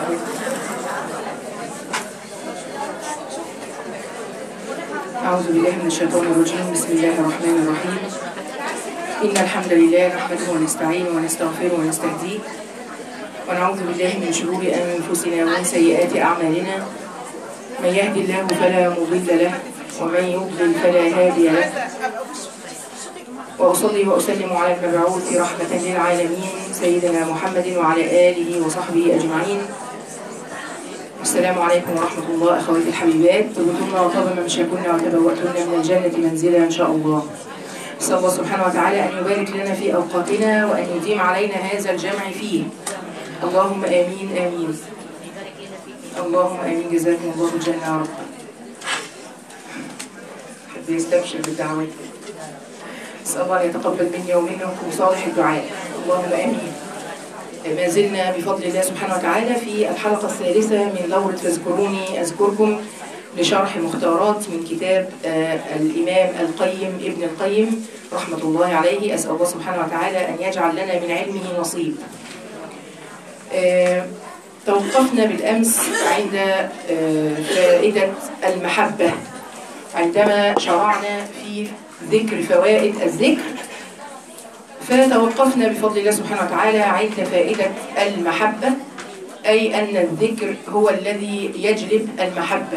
أعوذ بالله من الشيطان الرجيم بسم الله الرحمن الرحيم إن الحمد لله نحمده ونستعينه ونستغفره ونستهديه ونعوذ بالله من شرور أنفسنا ومن سيئات أعمالنا من يهد الله فلا مضل له ومن يضلل فلا هادي له وأصلي وأسلم على المبعوث رحمة للعالمين سيدنا محمد وعلى آله وصحبه أجمعين السلام عليكم ورحمة الله أخواتي الحبيبات طبتن وطاب ممشاكن وتبوأتن من الجنة منزلا إن شاء الله نسأل الله سبحانه وتعالى أن يبارك لنا في أوقاتنا وأن يديم علينا هذا الجمع فيه اللهم آمين آمين اللهم آمين جزاكم الله الجنة يا رب حد يستبشر بالدعوات نسأل الله أن يتقبل مني ومنكم صالح الدعاء اللهم آمين ما زلنا بفضل الله سبحانه وتعالى في الحلقة الثالثة من دورة فاذكروني أذكركم لشرح مختارات من كتاب آه، الإمام القيم ابن القيم رحمة الله عليه أسأل الله سبحانه وتعالى أن يجعل لنا من علمه نصيب آه، توقفنا بالأمس عند آه، فائدة المحبة عندما شرعنا في ذكر فوائد الذكر فتوقفنا بفضل الله سبحانه وتعالى عند فائدة المحبة أي أن الذكر هو الذي يجلب المحبة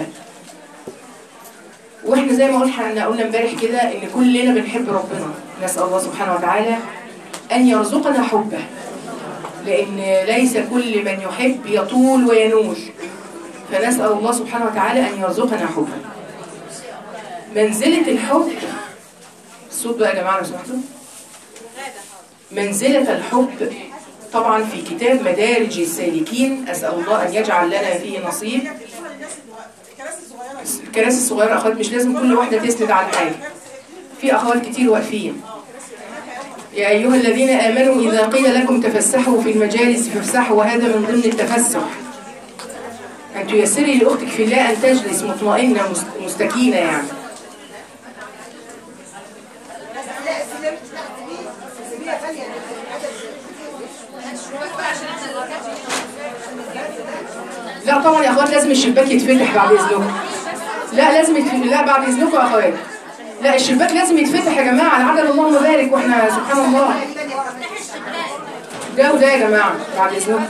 واحنا زي ما قلنا قلنا امبارح كده ان كلنا بنحب ربنا نسأل الله سبحانه وتعالى أن يرزقنا حبه لأن ليس كل من يحب يطول وينوش فنسأل الله سبحانه وتعالى أن يرزقنا حبه منزلة الحب الصوت بقى يا جماعة لو سمحتوا منزلة الحب طبعا في كتاب مدارج السالكين أسأل الله أن يجعل لنا فيه نصيب الكراسي الصغيرة أخوات مش لازم كل واحدة تسند على حاجة في أخوات كتير واقفين يا أيها الذين آمنوا إذا قيل لكم تفسحوا في المجالس فافسحوا وهذا من ضمن التفسح أن تيسري لأختك في الله أن تجلس مطمئنة مست- مستكينة يعني لا طبعا يا اخوات لازم الشباك يتفتح بعد اذنكم لا لازم يتفتح لا بعد اذنكم يا اخوات لا الشباك لازم يتفتح يا جماعه على عدد اللهم بارك واحنا سبحان الله ده وده يا جماعه بعد اذنكم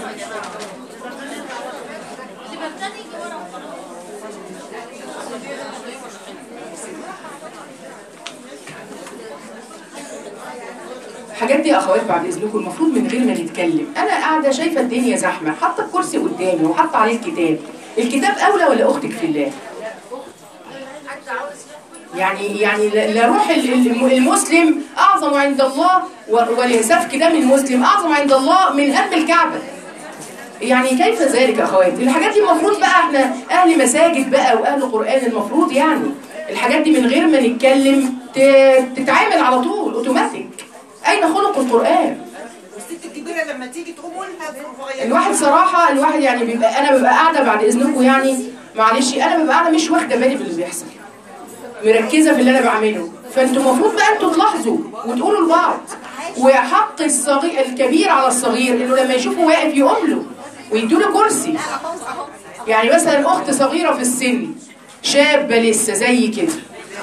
الحاجات دي يا اخوات بعد اذنكم المفروض من غير ما نتكلم انا قاعده شايفه الدنيا زحمه حاطه الكرسي قدامي وحاطه عليه الكتاب الكتاب اولى ولا اختك في الله يعني يعني لا لا روح ال- ال- المسلم اعظم عند الله و- ولسفك دم المسلم اعظم عند الله من هدم الكعبه يعني كيف ذلك يا اخواتي الحاجات دي المفروض بقى احنا اهل مساجد بقى واهل قران المفروض يعني الحاجات دي من غير ما نتكلم ت- تتعامل على طول اوتوماتيك اين خلق القران والست الكبيره لما تيجي تقوم لها صغيره الواحد صراحه الواحد يعني بيبقى انا ببقى قاعده بعد اذنكم يعني معلش انا ببقى قاعده مش واخده بالي باللي بيحصل مركزه في اللي انا بعمله فانتوا المفروض بقى انتوا تلاحظوا وتقولوا لبعض وحق الصغير الكبير على الصغير انه لما يشوفه واقف يقوم له ويدوا له كرسي يعني مثلا اخت صغيره في السن شابه لسه زي كده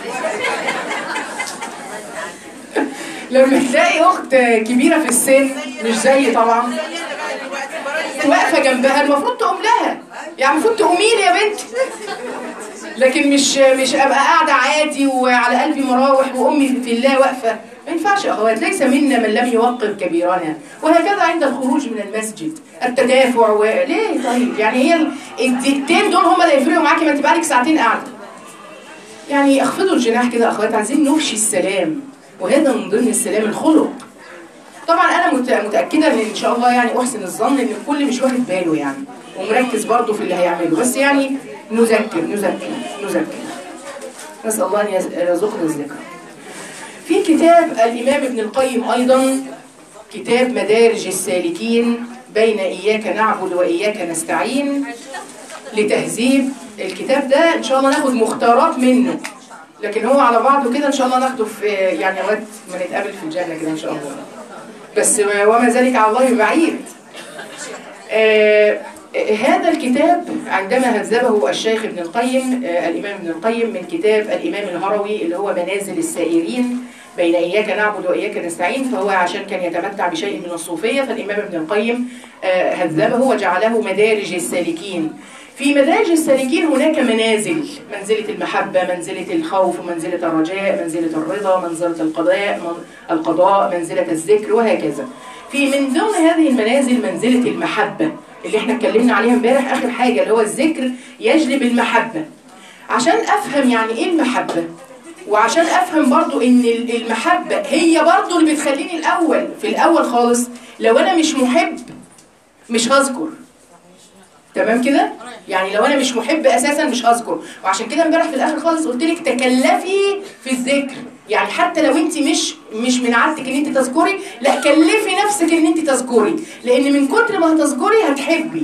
لما تلاقي اخت كبيره في السن مش زي طبعا واقفه جنبها المفروض تقوم لها يعني المفروض تقومي لي يا بنتي لكن مش مش ابقى قاعده عادي وعلى قلبي مراوح وامي في الله واقفه ما ينفعش يا اخوات ليس منا من لم يوقر كبيرنا وهكذا عند الخروج من المسجد التدافع و... ليه طيب يعني هي ال- الدقيقتين دول هم اللي يفرقوا معاكي ما انت بقالك ساعتين قاعده يعني اخفضوا الجناح كده يا اخوات عايزين نفشي السلام وهذا من ضمن السلام الخلق طبعا انا مت- متاكده ان ان شاء الله يعني احسن الظن ان الكل مش واخد باله يعني ومركز برضه في اللي هيعمله بس يعني نذكر نذكر نذكر نسال الله ان يز- يرزقنا الذكر في كتاب الامام ابن القيم ايضا كتاب مدارج السالكين بين اياك نعبد واياك نستعين لتهذيب الكتاب ده ان شاء الله ناخد مختارات منه لكن هو على بعضه كده ان شاء الله ناخده في يعني وقت ما نتقابل في الجنه كده ان شاء الله بس وما ذلك على الله بعيد آه، هذا الكتاب عندما هذبه الشيخ ابن القيم آه، الإمام ابن القيم من كتاب الإمام الهروي اللي هو منازل السائرين بين إياك نعبد وإياك نستعين فهو عشان كان يتمتع بشيء من الصوفية فالإمام ابن القيم آه، هذبه وجعله مدارج السالكين في مدارج السالكين هناك منازل منزلة المحبة منزلة الخوف منزلة الرجاء منزلة الرضا منزلة القضاء من القضاء منزلة الذكر وهكذا في من ضمن هذه المنازل منزلة المحبة اللي احنا اتكلمنا عليها امبارح اخر حاجة اللي هو الذكر يجلب المحبة عشان افهم يعني ايه المحبة وعشان افهم برضو ان ال- المحبة هي برضو اللي بتخليني الاول في الاول خالص لو انا مش محب مش هذكر تمام كده يعني لو انا مش محب اساسا مش هذكر وعشان كده امبارح في الاخر خالص قلت لك تكلفي في الذكر يعني حتى لو انت مش مش من عادتك ان انت تذكري لا كلفي نفسك ان انت تذكري لان من كتر ما هتذكري هتحبي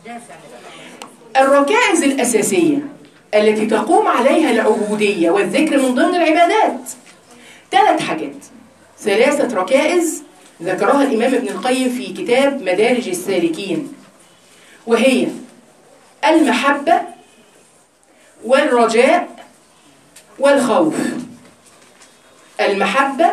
الركائز الاساسيه التي تقوم عليها العبوديه والذكر من ضمن العبادات ثلاث حاجات ثلاثه ركائز ذكرها الامام ابن القيم في كتاب مدارج السالكين وهي المحبة والرجاء والخوف المحبة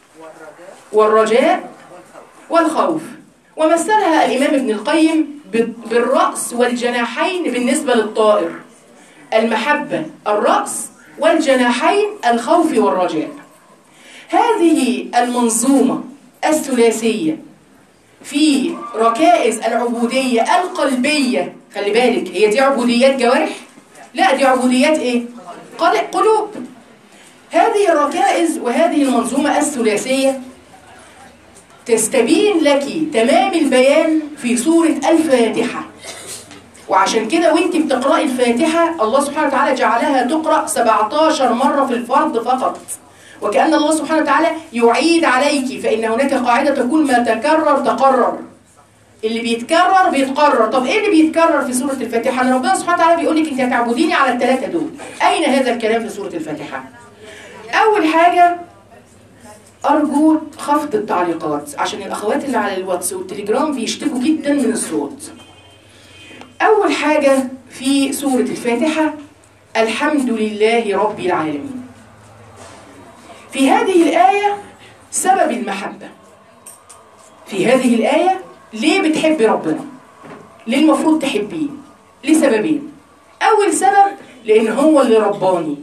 والرجاء والخوف ومثلها الإمام ابن القيم بالرأس والجناحين بالنسبة للطائر المحبة الرأس والجناحين الخوف والرجاء هذه المنظومة الثلاثية في ركائز العبودية القلبية خلي بالك هي دي عبوديات جوارح لا دي عبوديات ايه قلق قلوب هذه الركائز وهذه المنظومة الثلاثية تستبين لك تمام البيان في سورة الفاتحة وعشان كده وانت بتقرأي الفاتحة الله سبحانه وتعالى جعلها تقرأ 17 مرة في الفرض فقط وكأن الله سبحانه وتعالى يعيد عليك فإن هناك قاعدة تقول ما تكرر تقرر اللي بيتكرر بيتقرر طب ايه اللي بيتكرر في سورة الفاتحة ان ربنا سبحانه وتعالى بيقول لك انت هتعبديني على الثلاثة دول اين هذا الكلام في سورة الفاتحة اول حاجة ارجو خفض التعليقات عشان الاخوات اللي على الواتس والتليجرام بيشتكوا جدا من الصوت اول حاجة في سورة الفاتحة الحمد لله رب العالمين في هذه الآية سبب المحبة في هذه الآية ليه بتحبي ربنا ليه المفروض تحبيه لسببين أول سبب لأن هو اللي رباني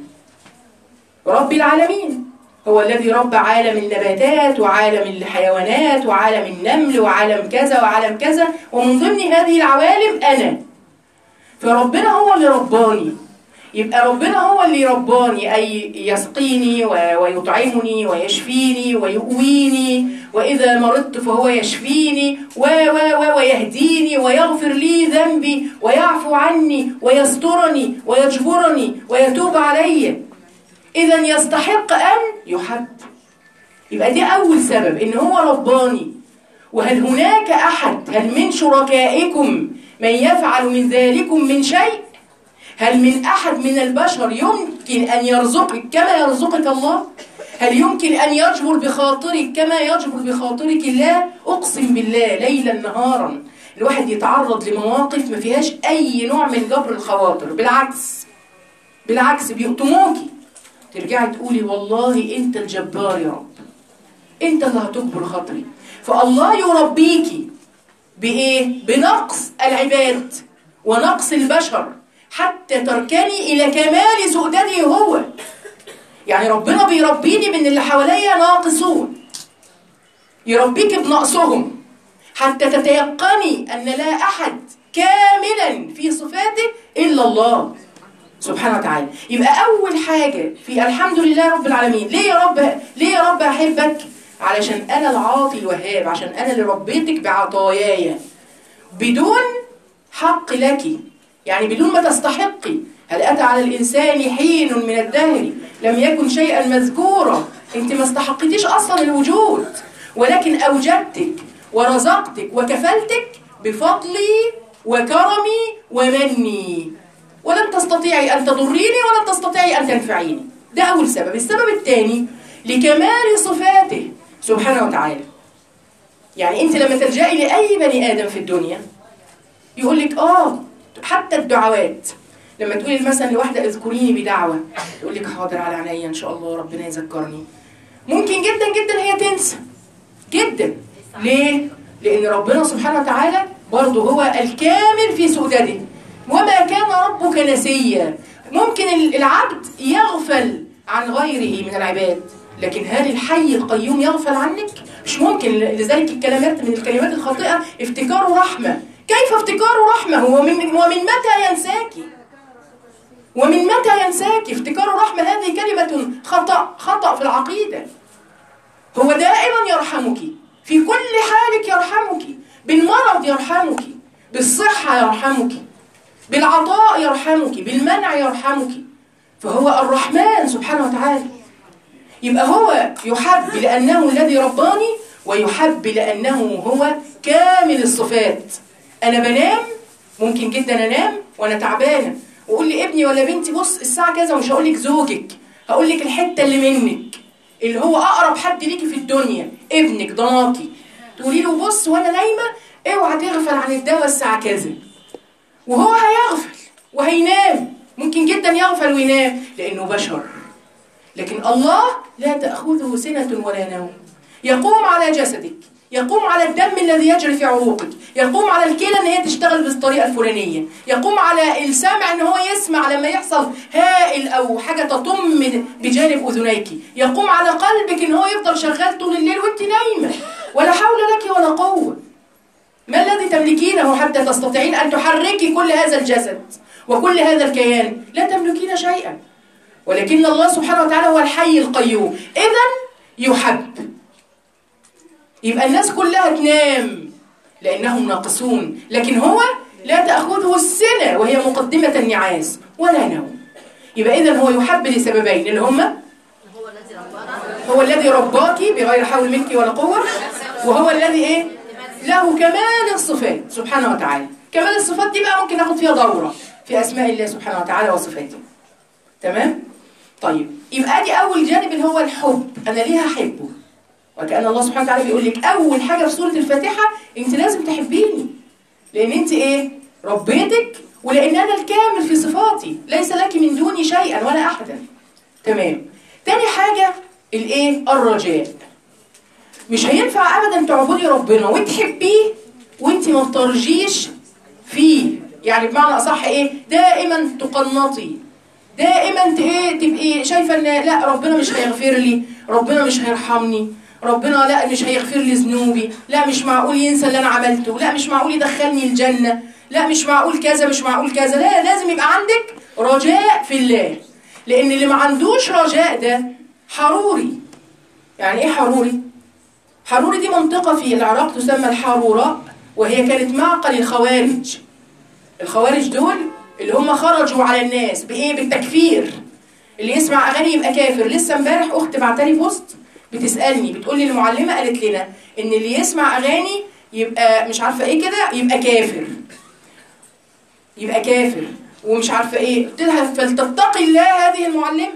رب العالمين هو الذي رب عالم النباتات وعالم الحيوانات وعالم النمل وعالم كذا وعالم كذا ومن ضمن هذه العوالم أنا فربنا هو اللي رباني يبقى ربنا هو اللي رباني أي يسقيني ويطعمني ويشفيني ويؤويني وإذا مرضت فهو يشفيني و و و ويهديني ويغفر لي ذنبي ويعفو عني ويسترني ويجبرني ويتوب علي إذا يستحق أن يحب يبقى دي أول سبب إن هو رباني وهل هناك أحد هل من شركائكم من يفعل من ذلكم من شيء هل من أحد من البشر يمكن أن يرزقك كما يرزقك الله؟ هل يمكن أن يجبر بخاطرك كما يجبر بخاطرك الله؟ أقسم بالله ليلا نهارا الواحد يتعرض لمواقف ما فيهاش أي نوع من جبر الخواطر بالعكس بالعكس بيقطموكي ترجعي تقولي والله أنت الجبار يا رب أنت اللي هتجبر خاطري فالله يربيكي بإيه؟ بنقص العباد ونقص البشر حتى تركني إلى كمال سؤدده هو يعني ربنا بيربيني من اللي حواليا ناقصون يربيك بنقصهم حتى تتيقني أن لا أحد كاملا في صفاته إلا الله سبحانه وتعالى يبقى أول حاجة في الحمد لله رب العالمين ليه يا رب ليه يا رب أحبك علشان أنا العاطي الوهاب عشان أنا اللي ربيتك بعطاياي بدون حق لك يعني بدون ما تستحقي هل أتى على الإنسان حين من الدهر لم يكن شيئا مذكورا أنت ما استحقتيش أصلا الوجود ولكن أوجدتك ورزقتك وكفلتك بفضلي وكرمي ومني ولن تستطيعي أن تضريني ولن تستطيعي أن تنفعيني ده أول سبب السبب الثاني لكمال صفاته سبحانه وتعالى يعني أنت لما تلجئي لأي بني آدم في الدنيا يقول لك اه حتى الدعوات لما تقولي مثلا لواحده اذكريني بدعوه يقول لك حاضر على عينيا ان شاء الله ربنا يذكرني ممكن جدا جدا هي تنسى جدا ليه لان ربنا سبحانه وتعالى برضه هو الكامل في سؤدده وما كان ربك نسيا ممكن ال- العبد يغفل عن غيره من العباد لكن هل الحي القيوم يغفل عنك؟ مش ممكن لذلك الكلمات من الكلمات الخاطئة افتكار رحمة كيف افتكار رحمة ومن, ومن متى ينساك ومن متى ينساك افتكار رحمة هذه كلمة خطأ خطأ في العقيدة هو دائما يرحمك في كل حالك يرحمك بالمرض يرحمك بالصحة يرحمك بالعطاء يرحمك بالمنع يرحمك فهو الرحمن سبحانه وتعالى يبقى هو يحب لأنه الذي رباني ويحب لأنه هو كامل الصفات أنا بنام ممكن جدا أنام وأنا تعبانة وأقول لي ابني ولا بنتي بص الساعة كذا ومش هقول لك زوجك هقول لك الحتة اللي منك اللي هو أقرب حد ليكي في الدنيا ابنك ضناكي تقولي له بص وأنا نايمة اوعى تغفل عن الدواء الساعة كذا وهو هيغفل وهينام ممكن جدا يغفل وينام لأنه بشر لكن الله لا تأخذه سنة ولا نوم يقوم على جسدك يقوم على الدم الذي يجري في عروقك يقوم على الكلى ان هي تشتغل بالطريقه الفلانيه يقوم على السمع ان هو يسمع لما يحصل هائل او حاجه تطم بجانب اذنيك يقوم على قلبك ان هو يفضل شغال طول الليل وانت نايمه ولا حول لك ولا قوه ما الذي تملكينه حتى تستطيعين ان تحركي كل هذا الجسد وكل هذا الكيان لا تملكين شيئا ولكن الله سبحانه وتعالى هو الحي القيوم اذا يحب يبقى الناس كلها تنام لانهم ناقصون لكن هو لا تاخذه السنه وهي مقدمه النعاس ولا نوم يبقى اذا هو يحب لسببين اللي هما هو الذي رباك بغير حول منك ولا قوه وهو الذي ايه له كمال الصفات سبحانه وتعالى كمال الصفات دي بقى ممكن ناخد فيها دوره في اسماء الله سبحانه وتعالى وصفاته تمام طيب يبقى دي اول جانب اللي هو الحب انا ليه هحبه وكأن الله سبحانه وتعالى بيقول لك أول حاجة في سورة الفاتحة أنت لازم تحبيني لأن أنت إيه؟ ربيتك ولأن أنا الكامل في صفاتي ليس لك من دوني شيئا ولا أحدا تمام تاني حاجة الإيه؟ الرجاء مش هينفع أبدا تعبدي ربنا وتحبيه وأنت ما بترجيش فيه يعني بمعنى أصح إيه؟ دائما تقنطي دائما ت- ايه تبقي شايفه ان لا ربنا مش هيغفر لي ربنا مش هيرحمني ربنا لا مش هيغفر لي ذنوبي لا مش معقول ينسى اللي انا عملته لا مش معقول يدخلني الجنه لا مش معقول كذا مش معقول كذا لا لازم يبقى عندك رجاء في الله لان اللي ما عندوش رجاء ده حروري يعني ايه حروري حروري دي منطقه في العراق تسمى الحروراء وهي كانت معقل الخوارج الخوارج دول اللي هم خرجوا على الناس بايه بالتكفير اللي يسمع اغاني يبقى كافر لسه امبارح اخت بعتلي بوست بتسالني بتقول لي المعلمه قالت لنا ان اللي يسمع اغاني يبقى مش عارفه ايه كده يبقى كافر يبقى كافر ومش عارفه ايه قلت لها فلتتقي الله هذه المعلمه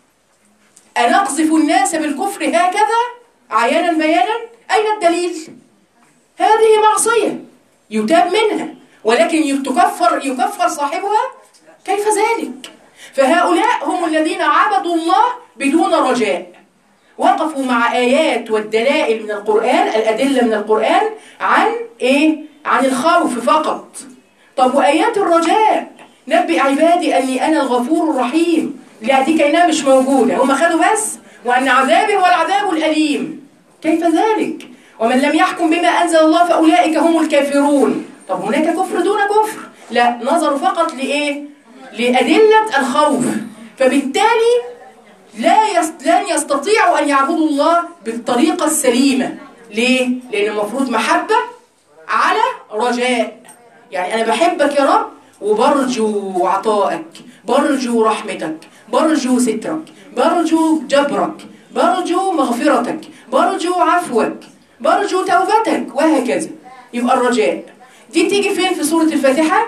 أنقذف الناس بالكفر هكذا عيانا بيانا أين الدليل هذه معصية يتاب منها ولكن تكفر يكفر صاحبها كيف ذلك فهؤلاء هم الذين عبدوا الله بدون رجاء وقفوا مع آيات والدلائل من القرآن الأدلة من القرآن عن إيه؟ عن الخوف فقط طب وآيات الرجاء نبئ عبادي أني أنا الغفور الرحيم لا دي كأنها مش موجودة هم خدوا بس وأن عذابي هو العذاب الأليم كيف ذلك؟ ومن لم يحكم بما أنزل الله فأولئك هم الكافرون طب هناك كفر دون كفر لا نظروا فقط لإيه؟ لأدلة الخوف فبالتالي لا يست... لن يستطيعوا أن يعبدوا الله بالطريقة السليمة ليه؟ لأن المفروض محبة على رجاء يعني أنا بحبك يا رب وبرجو عطائك برجو رحمتك برجو سترك برجو جبرك برجو مغفرتك برجو عفوك برجو توبتك وهكذا يبقى الرجاء دي تيجي فين في سورة الفاتحة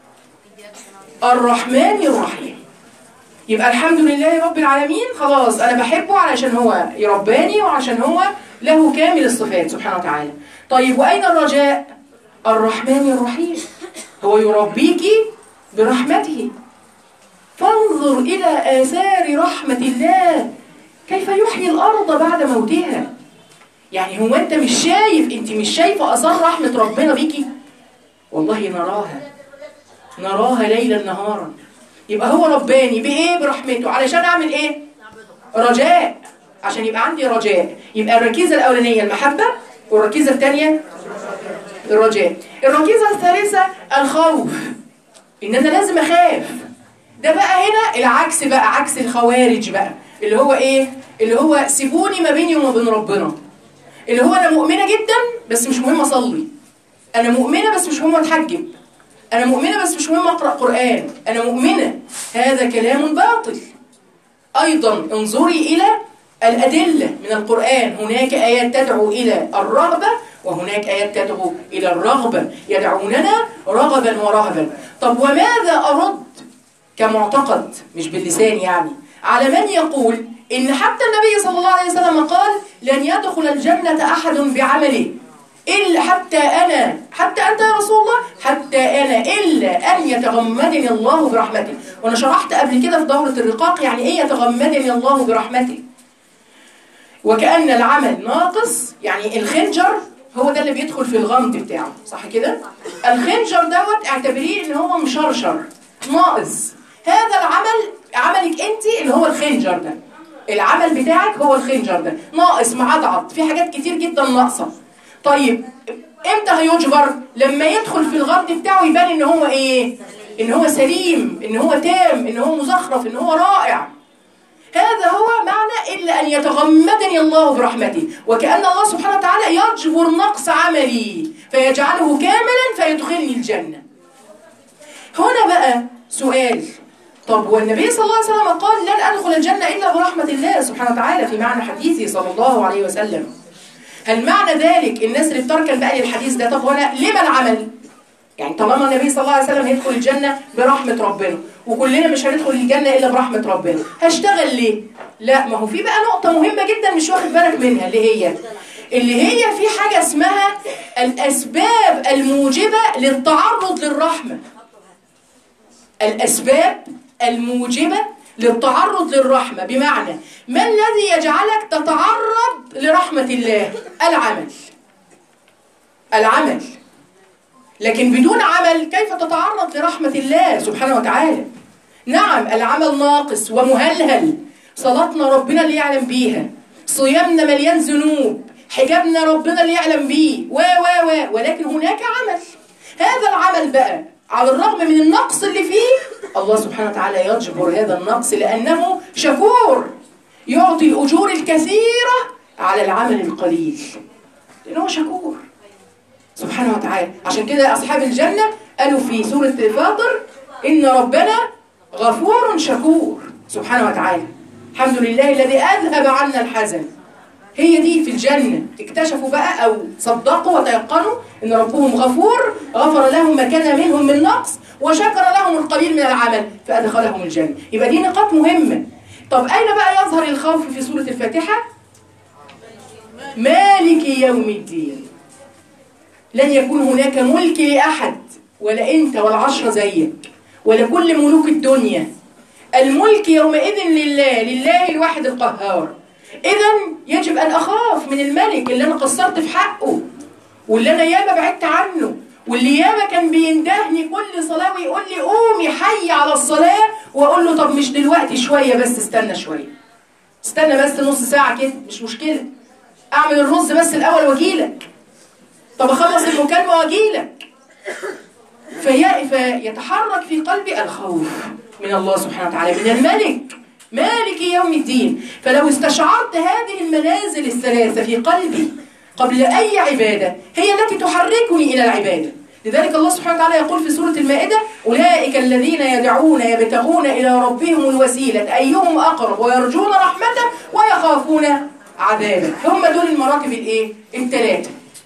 الرحمن الرحيم يبقى الحمد لله رب العالمين خلاص أنا بحبه علشان هو يرباني وعشان هو له كامل الصفات سبحانه وتعالى طيب وأين الرجاء الرحمن الرحيم هو يربيك برحمته فانظر إلى آثار رحمة الله كيف يحيي الأرض بعد موتها يعني هو أنت مش شايف أنت مش شايفة آثار رحمة ربنا بيكي والله نراها نراها ليلا نهارا يبقى هو رباني بإيه برحمته علشان أعمل إيه رجاء عشان يبقى عندي رجاء يبقى الركيزة الأولانية المحبة والركيزة الثانية الرجاء الركيزة الثالثة الخوف إن أنا لازم أخاف ده بقى هنا العكس بقى عكس الخوارج بقى اللي هو إيه اللي هو سيبوني ما بيني وما بين ربنا اللي هو أنا مؤمنة جدا بس مش مهم أصلي أنا مؤمنة بس مش مهم أتحجب أنا مؤمنة بس مش مهم أقرأ قرآن أنا مؤمنة هذا كلام باطل أيضا انظري إلى الأدلة من القرآن هناك آيات تدعو إلى الرغبة وهناك آيات تدعو إلى الرغبة يدعوننا رغبا ورهبا طب وماذا أرد كمعتقد مش باللسان يعني على من يقول إن حتى النبي صلى الله عليه وسلم قال لن يدخل الجنة أحد بعمله إلا حتى أنا حتى أنت يا رسول الله حتى أنا إلا أن يتغمدني الله برحمته وأنا شرحت قبل كده في دورة الرقاق يعني إيه يتغمدني الله برحمته وكأن العمل ناقص يعني الخنجر هو ده اللي بيدخل في الغمد بتاعه صح كده الخنجر دوت اعتبريه ان هو مشرشر ناقص هذا العمل عملك انت اللي هو الخنجر ده العمل بتاعك هو الخنجر ده ناقص معضعض في حاجات كتير جدا ناقصه طيب امتى هيجبر لما يدخل في الغمد بتاعه يبان ان هو ايه ان هو سليم ان هو تام ان هو مزخرف ان هو رائع هذا هو معنى إلا أن يتغمدني الله برحمته وكأن الله سبحانه وتعالى يجبر نقص عملي فيجعله كاملا فيدخلني الجنة هنا بقى سؤال طب والنبي صلى الله عليه وسلم قال لن أدخل الجنة إلا برحمة الله سبحانه وتعالى في معنى حديثه صلى الله عليه وسلم هل معنى ذلك الناس اللي بتركن بقى للحديث ده طب وانا لما العمل يعني طالما النبي صلى الله عليه وسلم هيدخل الجنة برحمة ربنا وكلنا مش هندخل الجنة إلا برحمة ربنا هشتغل ليه؟ لا ما هو في بقى نقطة مهمة جدا مش واخد بالك منها اللي هي اللي هي في حاجة اسمها الأسباب الموجبة للتعرض للرحمة الأسباب الموجبة للتعرض للرحمة بمعنى ما الذي يجعلك تتعرض لرحمة الله؟ العمل العمل لكن بدون عمل كيف تتعرض لرحمة الله سبحانه وتعالى نعم العمل ناقص ومهلهل صلاتنا ربنا اللي يعلم بيها صيامنا مليان ذنوب حجابنا ربنا اللي يعلم بيه و و و ولكن هناك عمل هذا العمل بقى على الرغم من النقص اللي فيه الله سبحانه وتعالى يجبر هذا النقص لأنه شكور يعطي الأجور الكثيرة على العمل القليل لأنه شكور سبحانه وتعالى عشان كده أصحاب الجنة قالوا في سورة فاطر إن ربنا غفور شكور سبحانه وتعالى الحمد لله الذي أذهب عنا الحزن هي دي في الجنة اكتشفوا بقى أو صدقوا وتيقنوا إن ربهم غفور غفر لهم ما كان منهم من نقص وشكر لهم القليل من العمل فأدخلهم الجنة يبقى دي نقاط مهمة طب أين بقى يظهر الخوف في سورة الفاتحة مالك يوم الدين لن يكون هناك ملك لأحد ولا أنت ولا عشرة زيك ولا كل ملوك الدنيا الملك يومئذ لله لله الواحد القهار إذا يجب أن أخاف من الملك اللي أنا قصرت في حقه واللي أنا ياما بعدت عنه واللي ياما كان بيندهني كل صلاة ويقول لي قومي حي على الصلاة وأقول له طب مش دلوقتي شوية بس استنى شوية استنى بس نص ساعة كده مش مشكلة أعمل الرز بس الأول وأجيلك طب أخلص المكالمة وأجيلك في فيتحرك في قلبي الخوف من الله سبحانه وتعالى من الملك مالك يوم الدين فلو استشعرت هذه المنازل الثلاثة في قلبي قبل أي عبادة هي التي تحركني إلى العبادة لذلك الله سبحانه وتعالى يقول في سورة المائدة أولئك الذين يدعون يبتغون إلى ربهم الوسيلة أيهم أقرب ويرجون رحمته ويخافون عذابه هم دول المراتب الإيه؟ الثلاثة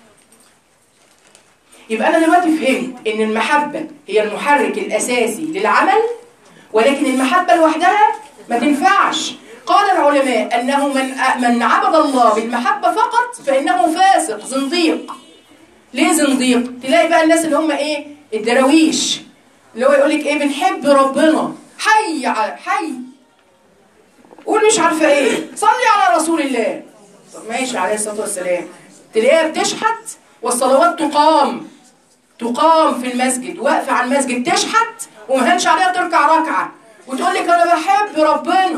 يبقى أنا دلوقتي فهمت إن المحبة هي المحرك الأساسي للعمل ولكن المحبة لوحدها ما تنفعش قال العلماء أنه من من عبد الله بالمحبة فقط فإنه فاسق زنديق ليه زنديق؟ تلاقي بقى الناس اللي هم إيه الدراويش اللي هو يقول لك ايه بنحب ربنا حي على حي قول مش عارفه ايه صلي على رسول الله طب ماشي عليه الصلاه والسلام تلاقيها بتشحت والصلوات تقام تقام في المسجد واقفه على المسجد تشحت ومهنش عليها تركع ركعه وتقول لك انا بحب ربنا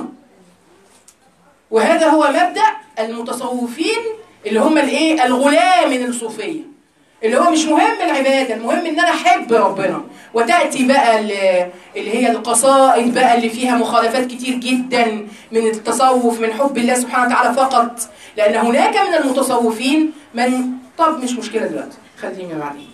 وهذا هو مبدا المتصوفين اللي هم الايه الغلاة من الصوفيه اللي هو مش مهم العباده المهم ان انا احب ربنا وتاتي بقى ال- اللي هي القصائد بقى اللي فيها مخالفات كتير جدا من التصوف من حب الله سبحانه وتعالى فقط لان هناك من المتصوفين من طب مش مشكله دلوقتي خليني بعدين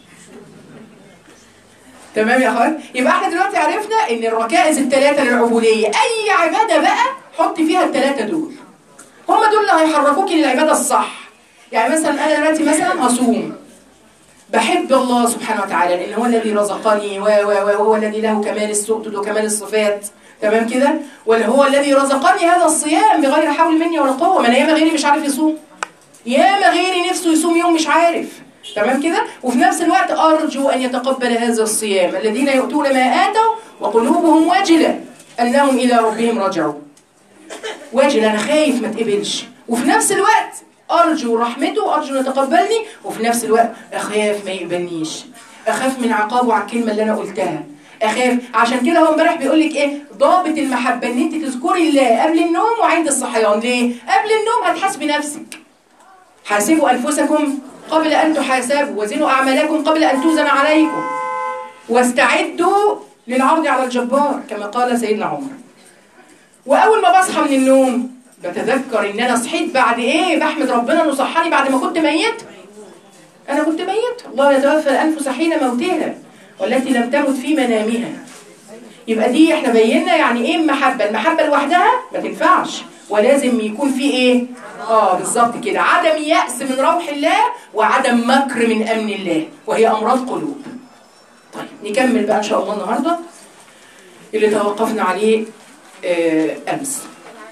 تمام يا اخوان يبقى احنا دلوقتي عرفنا ان الركائز الثلاثه للعبوديه اي عباده بقى حط فيها الثلاثه دول هم دول اللي هيحركوكي للعباده الصح يعني مثلا انا دلوقتي مثلا هصوم بحب الله سبحانه وتعالى لان هو الذي رزقني و- و- و- وهو الذي له كمال السؤدد وكمال الصفات تمام كده ولا هو الذي رزقني هذا الصيام بغير حول مني ولا قوه ما انا ياما غيري مش عارف يصوم ياما غيري نفسه يصوم يوم مش عارف تمام كده وفي نفس الوقت ارجو ان يتقبل هذا الصيام الذين يؤتون ما اتوا وقلوبهم واجله انهم الى ربهم راجعون واجل انا خايف ما تقبلش وفي نفس الوقت ارجو رحمته ارجو ان يتقبلني وفي نفس الوقت اخاف ما يقبلنيش اخاف من عقابه على الكلمه اللي انا قلتها اخاف عشان كده هو امبارح بيقول لك ايه ضابط المحبه ان انت تذكري الله قبل النوم وعند الصحيان ليه قبل النوم هتحاسبي نفسك حاسبوا انفسكم قبل ان تحاسبوا وزنوا اعمالكم قبل ان توزن عليكم واستعدوا للعرض على الجبار كما قال سيدنا عمر واول ما بصحى من النوم بتذكر ان انا صحيت بعد ايه بحمد ربنا انه صحاني بعد ما كنت ميت انا كنت ميت الله يتوفى الانفس حين موتها والتي لم تمت في منامها يبقى دي احنا بينا يعني ايه المحبه المحبه لوحدها ما تنفعش ولازم يكون في ايه اه بالظبط كده عدم يأس من روح الله وعدم مكر من امن الله وهي امراض قلوب طيب نكمل بقى ان شاء الله النهارده اللي توقفنا عليه آه، امس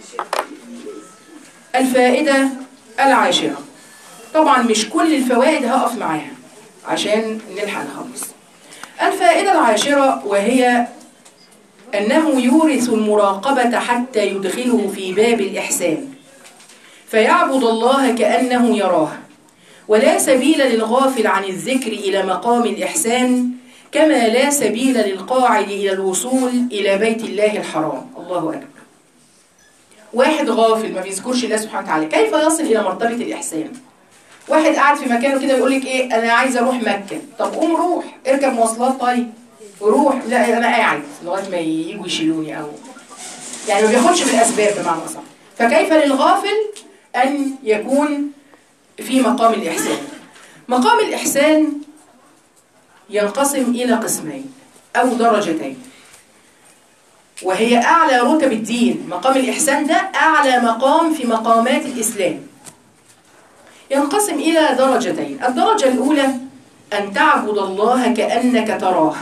الفائده العاشره طبعا مش كل الفوائد هقف معاها عشان نلحق نخلص الفائده العاشره وهي أنه يورث المراقبة حتى يدخله في باب الإحسان فيعبد الله كأنه يراه ولا سبيل للغافل عن الذكر إلى مقام الإحسان كما لا سبيل للقاعد إلى الوصول إلى بيت الله الحرام الله أكبر واحد غافل ما بيذكرش الله سبحانه وتعالى كيف يصل إلى مرتبة الإحسان واحد قاعد في مكانه كده يقول لك ايه انا عايز اروح مكه طب قوم روح اركب مواصلات طيب وروح لا انا قاعد لغايه ما يجوا يشيلوني او يعني ما بياخدش بالاسباب بمعنى اصح فكيف للغافل ان يكون في مقام الاحسان مقام الاحسان ينقسم الى قسمين او درجتين وهي اعلى رتب الدين مقام الاحسان ده اعلى مقام في مقامات الاسلام ينقسم إلى درجتين الدرجة الأولى أن تعبد الله كأنك تراه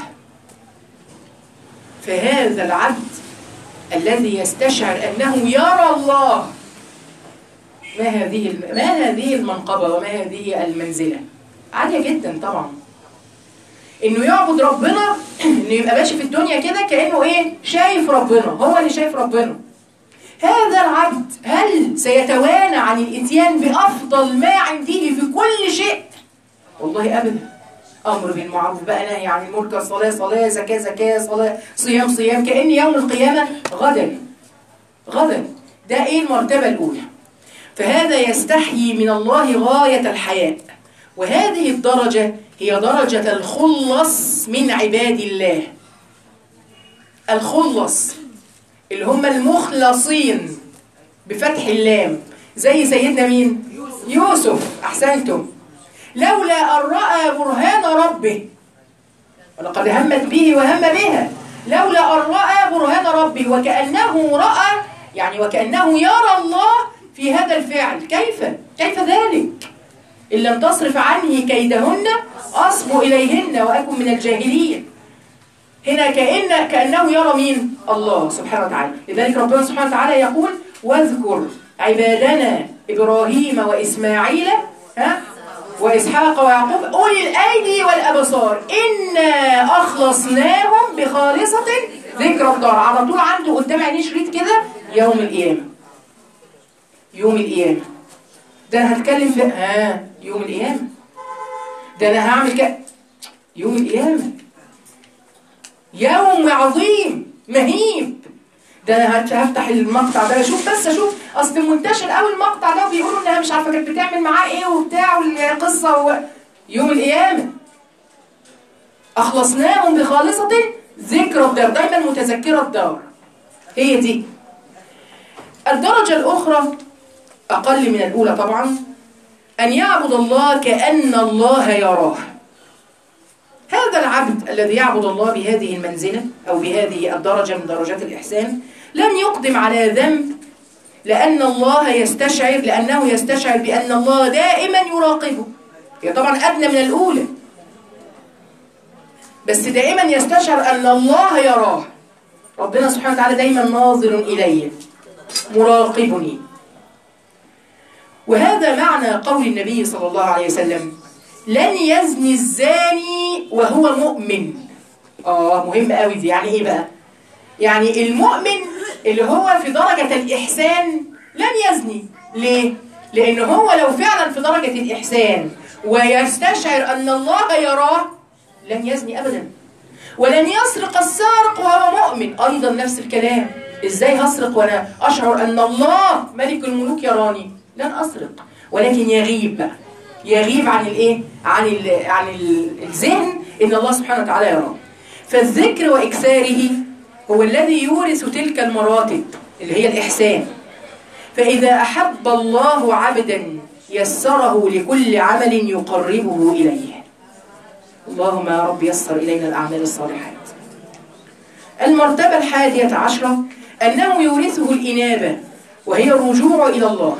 فهذا العبد الذي يستشعر أنه يرى الله ما هذه ما هذه المنقبة وما هذه المنزلة عالية جدا طبعا انه يعبد ربنا انه يبقى ماشي في الدنيا كده كانه ايه شايف ربنا هو اللي شايف ربنا هذا العبد هل سيتوانى عن الاتيان بافضل ما عنده في كل شيء والله ابدا امر بالمعروف بقى نهي عن المنكر صلاه صلاه زكاه زكاه صلاه صيام صيام كان يوم القيامه غدا غدا ده ايه المرتبه الاولى فهذا يستحيي من الله غايه الحياء وهذه الدرجه هي درجه الخلص من عباد الله الخلص اللي هم المخلصين بفتح اللام زي سيدنا مين يوسف احسنتم لولا ان راى برهان ربه ولقد همت به وهم بها لولا ان راى برهان ربه وكانه راى يعني وكانه يرى الله في هذا الفعل كيف كيف ذلك ان لم تصرف عني كيدهن اصب اليهن واكن من الجاهلين هنا كأن كأنه يرى مين؟ الله سبحانه وتعالى لذلك ربنا سبحانه وتعالى يقول واذكر عبادنا إبراهيم وإسماعيل ها وإسحاق ويعقوب أولي الأيدي والأبصار إنا أخلصناهم بخالصة ذكر الدار على طول عنده قدام عينيه شريط كده يوم القيامة يوم القيامة ده أنا هتكلم في آه يوم القيامة ده أنا هعمل كده يوم القيامة يوم عظيم مهيب ده انا هت- هفتح المقطع ده اشوف بس اشوف اصل منتشر قوي المقطع ده وبيقولوا انها مش عارفه كانت بتعمل معاه ايه وبتاع والقصه و... يوم القيامه اخلصناهم بخالصه ذكرى الدار دايما متذكره الدار هي دي الدرجه الاخرى اقل من الاولى طبعا ان يعبد الله كان الله يراه هذا العبد الذي يعبد الله بهذه المنزلة أو بهذه الدرجة من درجات الإحسان لن يقدم على ذنب لأن الله يستشعر لأنه يستشعر بأن الله دائما يراقبه هي طبعا أدنى من الأولى بس دائما يستشعر أن الله يراه ربنا سبحانه وتعالى دائما ناظر إلي مراقبني وهذا معنى قول النبي صلى الله عليه وسلم لن يزني الزاني وهو مؤمن اه مهم قوي دي يعني ايه بقى يعني المؤمن اللي هو في درجة الإحسان لن يزني ليه؟ لأن هو لو فعلا في درجة الإحسان ويستشعر أن الله يراه لن يزني أبدا ولن يسرق السارق وهو مؤمن أيضا نفس الكلام إزاي هسرق وأنا أشعر أن الله ملك الملوك يراني لن أسرق ولكن يغيب بقى يغيب عن الايه عن ال عن ال- الذهن ان الله سبحانه وتعالى يراه فالذكر واكثاره هو الذي يورث تلك المراتب اللي هي الاحسان فاذا احب الله عبدا يسره لكل عمل يقربه اليه اللهم يا رب يسر الينا الاعمال الصالحات المرتبه الحاديه عشره انه يورثه الانابه وهي الرجوع الى الله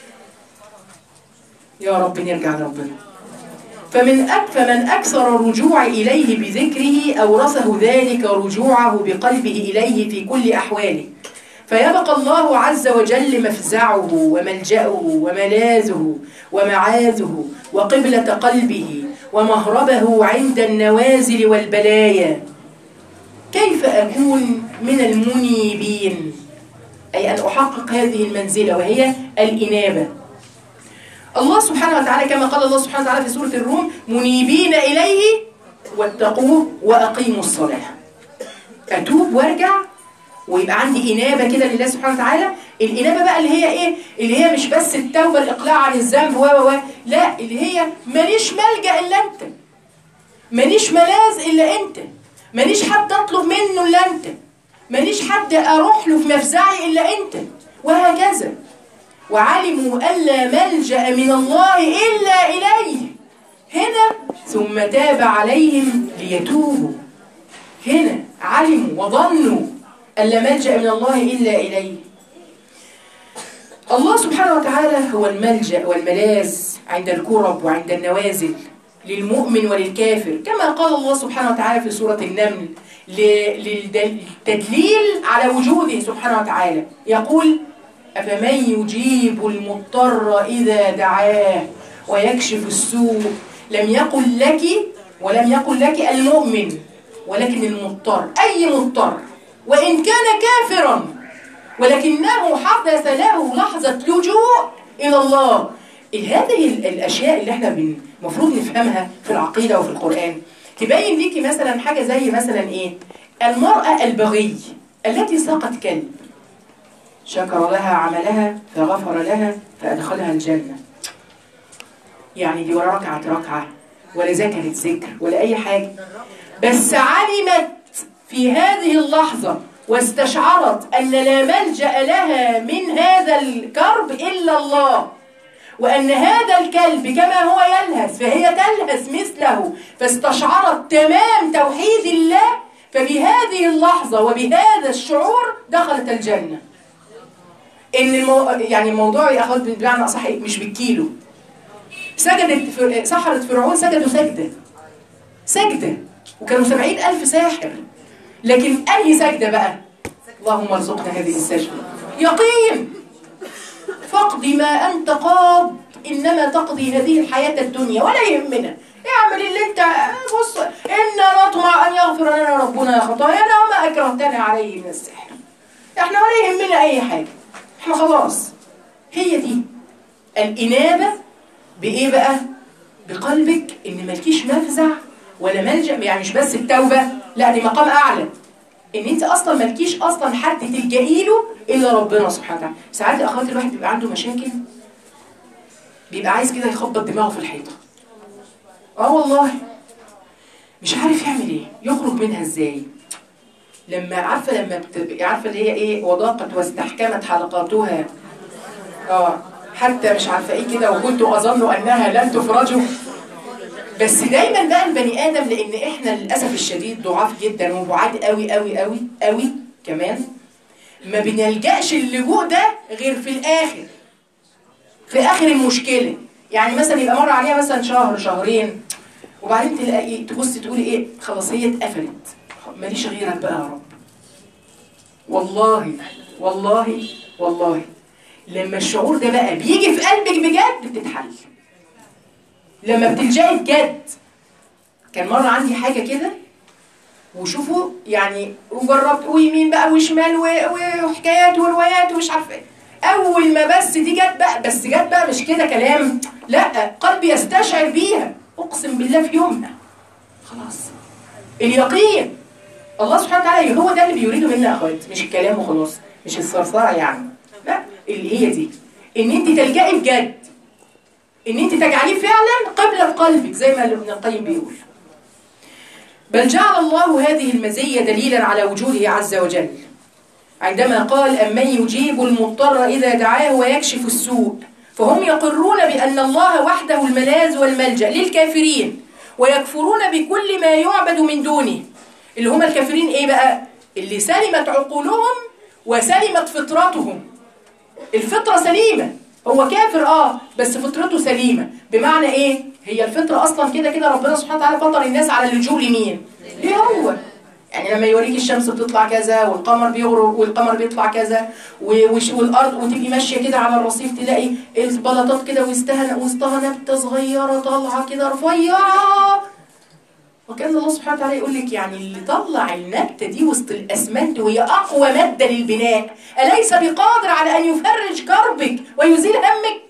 يا رب نرجع لربنا فمن أك فمن أكثر الرجوع إليه بذكره أورثه ذلك رجوعه بقلبه إليه في كل أحواله فيبقى الله عز وجل مفزعه وملجأه وملاذه ومعاذه وقبلة قلبه ومهربه عند النوازل والبلايا كيف أكون من المنيبين أي أن أحقق هذه المنزلة وهي الإنابة الله سبحانه وتعالى كما قال الله سبحانه وتعالى في سورة الروم منيبين إليه واتقوه وأقيموا الصلاة أتوب وارجع ويبقى عندي إنابة كده لله سبحانه وتعالى الإنابة بقى اللي هي إيه اللي هي مش بس التوبة الإقلاع عن الذنب و و و لا اللي هي ماليش ملجأ إلا أنت ماليش ملاذ إلا أنت ماليش حد أطلب منه إلا أنت ماليش حد أروح له في مفزعي إلا أنت وهكذا وعلموا ألا ملجأ من الله إلا إليه هنا ثم تاب عليهم ليتوبوا هنا علموا وظنوا ألا ملجأ من الله إلا إليه الله سبحانه وتعالى هو الملجأ والملاذ عند الكرب وعند النوازل للمؤمن وللكافر كما قال الله سبحانه وتعالى في سورة النمل ل- للتدليل على وجوده سبحانه وتعالى يقول أفمن يجيب المضطر إذا دعاه ويكشف السوء لم يقل لك ولم يقل لك المؤمن ولكن المضطر أي مضطر وإن كان كافرا ولكنه حدث له لحظة لجوء إلى الله هذه ال- الأشياء اللي احنا بن- المفروض نفهمها في العقيدة وفي القرآن تبين ليكي مثلا حاجة زي مثلا إيه المرأة البغي التي ساقت كلب شكر لها عملها فغفر لها فأدخلها الجنة يعني دي ولا ركعت ركعة ولا ذكرت ذكر ولا أي حاجة بس علمت في هذه اللحظة واستشعرت أن لا ملجأ لها من هذا الكرب إلا الله وأن هذا الكلب كما هو يلهث فهي تلهث مثله فاستشعرت تمام توحيد الله فبهذه اللحظة وبهذا الشعور دخلت الجنة ان المو... يعني الموضوع يا اخوات بمعنى اصح إيه؟ مش بالكيلو سجدت فر... سحرة فرعون سجدوا سجدة سجدة وكانوا سبعين ألف ساحر لكن أي سجدة بقى اللهم ارزقنا هذه السجدة يقين فاقض ما انت قاض انما تقضي هذه الحياه الدنيا ولا يهمنا اعمل اللي انت بص انا نطمع ان يغفر لنا ربنا خطايانا وما اكرهتنا عليه من السحر احنا ولا يهمنا اي حاجه احنا خلاص هي دي الانابه بايه بقى بقلبك ان مالكيش مفزع ولا ملجا يعني مش بس التوبه لا دي مقام اعلى ان انت اصلا مالكيش اصلا حد تلجئي له الا ربنا سبحانه وتعالى ساعات يا اخوات الواحد بيبقى عنده مشاكل بيبقى عايز كده يخبط دماغه في الحيطه اه والله مش عارف يعمل ايه يخرج منها ازاي لما عارفه لما بتبقي عارفه اللي هي ايه وضاقت واستحكمت حلقاتها اه حتى مش عارفه ايه كده وكنت اظن انها لن تفرجوا بس دايما بقى البني ادم لان احنا للاسف الشديد ضعاف جدا وبعاد قوي قوي قوي قوي كمان ما بنلجاش اللجوء ده غير في الاخر في اخر المشكله يعني مثلا يبقى مر عليها مثلا شهر شهرين وبعدين تلاقي تبصي تقولي ايه خلاص هي اتقفلت ماليش غيرك بقى يا رب والله والله والله لما الشعور ده بقى بيجي في قلبك بجد بتتحل لما بتلجئي بجد كان مرة عندي حاجة كده وشوفوا يعني وجربت ويمين بقى وشمال و- وحكايات وروايات ومش عارفه ايه اول ما بس دي جت بقى بس جت بقى مش كده كلام لا قلبي يستشعر بيها اقسم بالله في يومنا خلاص اليقين الله سبحانه وتعالى هو ده اللي بيريده منا يا اخوات مش الكلام وخلاص مش الثرثره يعني لا اللي هي دي ان انت تلجئي بجد ان انت تجعليه فعلا قبل قلبك زي ما ابن القيم بيقول بل جعل الله هذه المزية دليلا على وجوده عز وجل عندما قال أمن يجيب المضطر إذا دعاه ويكشف السوء فهم يقرون بأن الله وحده الملاذ والملجأ للكافرين ويكفرون بكل ما يعبد من دونه اللي هم الكافرين إيه بقى؟ اللي سلمت عقولهم وسلمت فطرتهم الفطرة سليمة هو كافر اه بس فطرته سليمة بمعنى ايه هي الفطرة اصلا كده كده ربنا سبحانه وتعالى فطر الناس على اللجوء لمين ليه هو يعني لما يوريك الشمس بتطلع كذا والقمر بيغرب والقمر بيطلع كذا و- وش- والارض وتبقي ماشيه كده على الرصيف تلاقي البلاطات كده وسطها وسطها نبته صغيره طالعه كده رفيعه وكان الله سبحانه وتعالى يقول لك يعني اللي طلع النبته دي وسط الاسمنت وهي اقوى ماده للبناء اليس بقادر على ان يفرج كربك ويزيل همك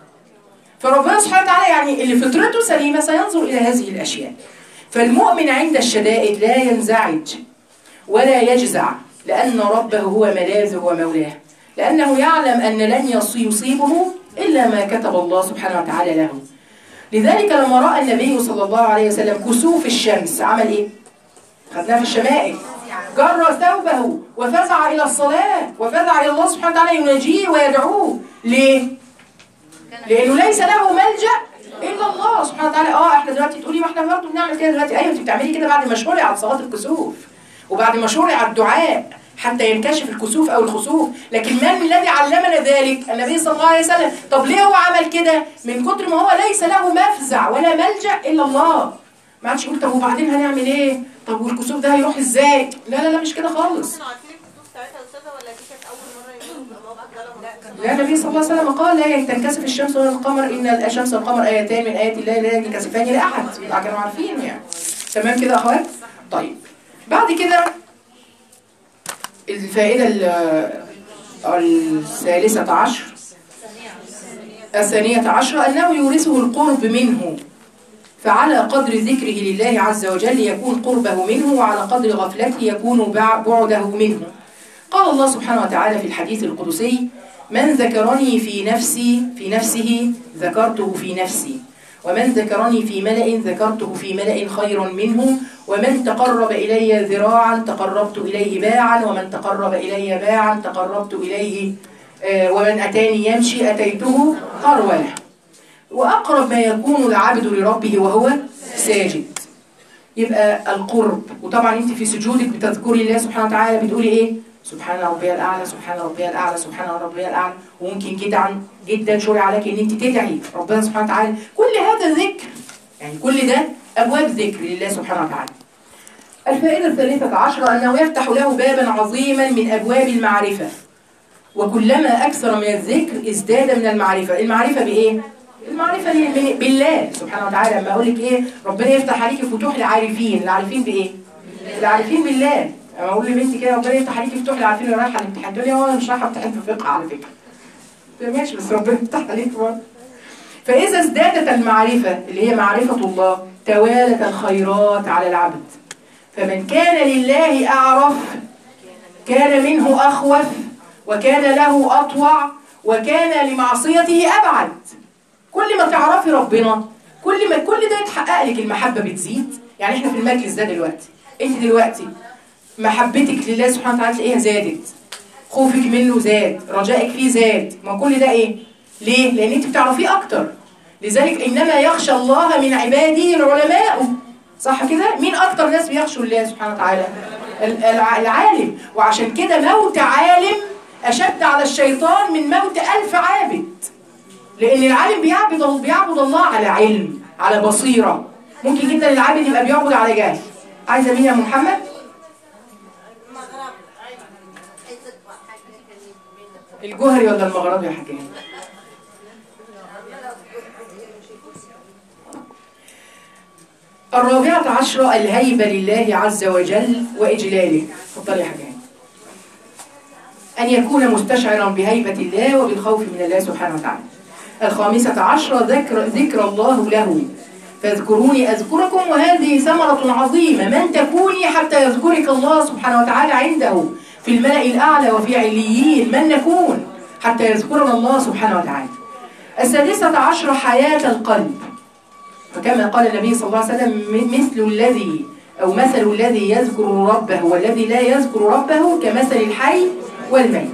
فربنا سبحانه وتعالى يعني اللي فطرته سليمه سينظر الى هذه الاشياء فالمؤمن عند الشدائد لا ينزعج ولا يجزع لان ربه هو ملاذه ومولاه لانه يعلم ان لن يص- يصيبه الا ما كتب الله سبحانه وتعالى له لذلك لما راى النبي صلى الله عليه وسلم كسوف الشمس عمل ايه خدناها في الشمائل جر ثوبه وفزع الى الصلاه وفزع الى الله سبحانه وتعالى يناجيه ويدعوه ليه لانه ليس له ملجا الا الله سبحانه وتعالى اه احنا دلوقتي تقولي ما احنا برضه بنعمل كده دلوقتي ايوه انت بتعملي كده بعد ما شرعت صلاه الكسوف وبعد ما شرع الدعاء حتى ينكشف الكسوف او الخسوف لكن من الذي علمنا ذلك النبي صلى الله عليه وسلم طب ليه هو عمل كده من كتر ما هو ليس له مفزع ولا ملجا الا الله ما عادش يقول طب وبعدين هنعمل ايه طب والكسوف ده هيروح ازاي لا لا لا مش كده خالص كانوا عارفين الكسوف ساعتها يا استاذه ولا دي كانت اول مره يقولوا في الموقف ده لا النبي صلى الله عليه وسلم قال لا تنكسف الشمس ولا القمر ان الشمس والقمر ايتان من ايات الله لا ينكسفان لاحد يبقى كانوا عارفين يعني تمام كده يا اخوات طيب بعد كده الفائده ال- الثالثه عشر الثانية عشر أنه يورثه القرب منه فعلى قدر ذكره لله عز وجل يكون قربه منه وعلى قدر غفلته يكون بع- بعده منه قال الله سبحانه وتعالى في الحديث القدسي من ذكرني في نفسي في نفسه ذكرته في نفسي ومن ذكرني في ملأ ذكرته في ملأ خير منه ومن تقرب إلي ذراعا تقربت إليه باعا ومن تقرب إلي باعا تقربت إليه آه، ومن أتاني يمشي أتيته هروله وأقرب ما يكون العبد لربه وهو ساجد يبقى القرب وطبعا انت في سجودك بتذكري الله سبحانه وتعالى بتقولي ايه سبحان ربي الاعلى سبحان ربي الاعلى سبحان ربي الاعلى وممكن جدا جدا شرع عليك ان انت تدعي ربنا سبحانه وتعالى كل هذا ذكر يعني كل ده ابواب ذكر لله سبحانه وتعالى الفائده الثالثه عشره انه يفتح له بابا عظيما من ابواب المعرفه وكلما أكثر من الذكر ازداد من المعرفة المعرفة بإيه؟ المعرفة ب- بالله سبحانه وتعالى لما أقول لك إيه ربنا يفتح عليكي فتوح العارفين العارفين بإيه؟ العارفين بالله لما أقول لبنتي كده ربنا يفتح عليكي فتوح العارفين اللي رايحة الامتحان تقول لي هو أنا مش رايحة امتحان في الفقه على فكرة قلت لها ماشي بس ربنا يفتح عليك برضه فإذا ازدادت المعرفة اللي هي معرفة الله توالت الخيرات على العبد فمن كان لله أعرف كان منه أخوف وكان له أطوع وكان لمعصيته أبعد كل ما تعرفي ربنا كل ما كل ده يتحقق لك المحبة بتزيد يعني احنا في المجلس ده دلوقتي انت دلوقتي محبتك لله سبحانه وتعالى تلاقيها زادت خوفك منه زاد رجائك فيه زاد ما كل ده ايه ليه لان انت بتعرفيه اكتر لذلك انما يخشى الله من عباده العلماء صح كده مين اكتر ناس بيخشوا الله سبحانه وتعالى ال- الع- العالم وعشان كده موت عالم اشد على الشيطان من موت الف عابد لان العالم بيعبد بيعبد الله على علم على بصيره ممكن جدا العابد يبقى بيعبد على جهل عايزه مين يا محمد الجوهري ولا المغربي يا حكايه الرابعة عشرة الهيبة لله عز وجل وإجلاله اتفضلي يا حكايه أن يكون مستشعرا بهيبة الله وبالخوف من الله سبحانه وتعالى الخامسة عشرة ذكر, ذكر الله له فاذكروني أذكركم وهذه ثمرة عظيمة من تكوني حتى يذكرك الله سبحانه وتعالى عنده في الملأ الأعلى وفي عليين من نكون حتى يذكرنا الله سبحانه وتعالى السادسة عشرة حياة القلب فكما قال النبي صلى الله عليه وسلم م- مثل الذي أو مثل الذي يذكر ربه والذي لا يذكر ربه كمثل الحي والميت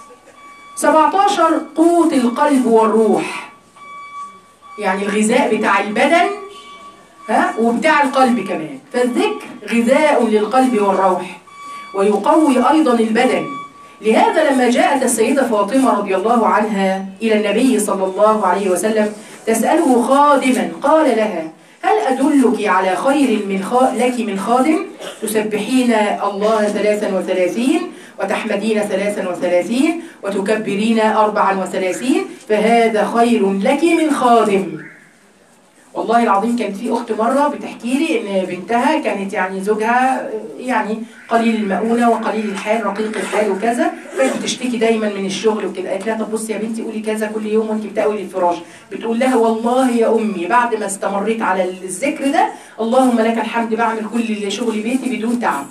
17 قوت القلب والروح يعني الغذاء بتاع البدن ها وبتاع القلب كمان فالذكر غذاء للقلب والروح ويقوي أيضا البدن لهذا لما جاءت السيدة فاطمة رضي الله عنها إلى النبي صلى الله عليه وسلم تسأله خادما قال لها هل أدلك على خير من خ... لك من خادم تسبحين الله ثلاثا وثلاثين وتحمدين ثلاثا وثلاثين وتكبرين أربعا وثلاثين فهذا خير لك من خادم والله العظيم كانت في اخت مره بتحكي لي ان بنتها كانت يعني زوجها يعني قليل المؤونه وقليل الحال رقيق الحال وكذا كانت بتشتكي دايما من الشغل وكده قالت لها طب بصي يا بنتي قولي كذا كل يوم وانت بتقوي الفراش بتقول لها والله يا امي بعد ما استمريت على الذكر ده اللهم لك الحمد بعمل كل شغل بيتي بدون تعب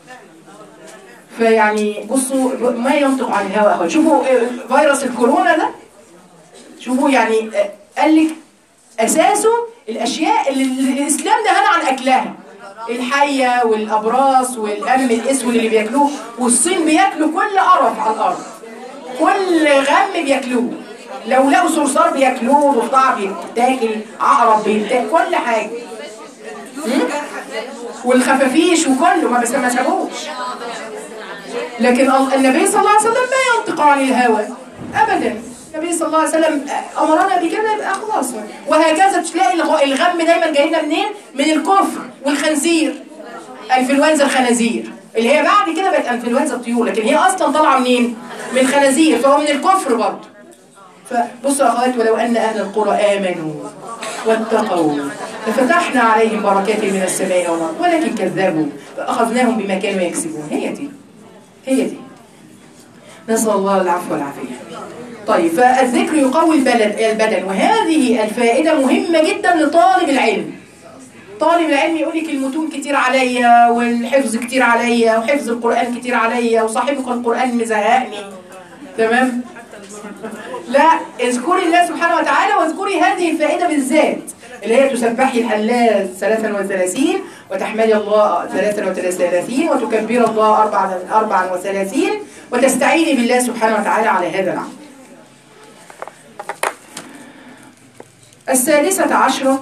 فيعني بصوا ما ينطق عن الهوى اهو شوفوا آه، فيروس الكورونا ده شوفوا يعني آه، قال لك اساسه الاشياء اللي اللي الاسلام نهانا عن اكلها الحيه والابراص والام الاسود اللي بياكلوه والصين بياكلوا كل قرف على الارض كل غم بياكلوه لو لقوا صرصار بياكلوه ضفدع بيتاكل عقرب بيتاكل كل حاجه م? والخفافيش وكله ما بس ما سابوش لكن ال- النبي صلى الله عليه وسلم ما ينطق عن الهوى ابدا النبي صلى الله عليه وسلم امرنا بكده يبقى خلاص وهكذا تلاقي الغ- الغم دايما جاي لنا منين من الكفر والخنزير انفلونزا الخنازير اللي هي بعد كده بقت انفلونزا الطيور لكن هي اصلا طالعه منين من الخنازير فهو من الكفر برضه فبصوا يا اخوات ولو ان اهل القرى امنوا واتقوا لفتحنا عليهم بركات من السماء والارض ولكن كذبوا فاخذناهم بما كانوا يكسبون هي دي هي دي نسال الله العفو والعافيه طيب فالذكر يقوي البلد البدن وهذه الفائده مهمه جدا لطالب العلم طالب العلم يقول لك المتون كتير عليا والحفظ كتير عليا وحفظ القران كتير عليا وصاحبك القران مزهقني تمام لا اذكري الله سبحانه وتعالى واذكري هذه الفائدة بالذات اللي هي تسبحي الحلاج 33 وتحمدي الله 33 وتكبري الله 34 وتستعيني بالله سبحانه وتعالى على هذا العمل السادسة عشرة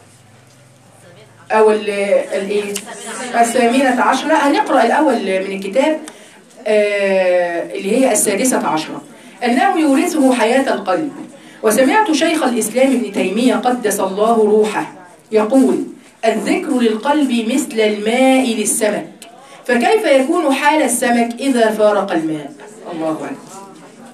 أو ال- الايه الثامنة عشرة هنقرأ الأول من الكتاب آه، اللي هي السادسة عشرة أنه يورثه حياة القلب وسمعت شيخ الإسلام ابن تيمية قدس الله روحه يقول الذكر للقلب مثل الماء للسمك فكيف يكون حال السمك إذا فارق الماء الله أكبر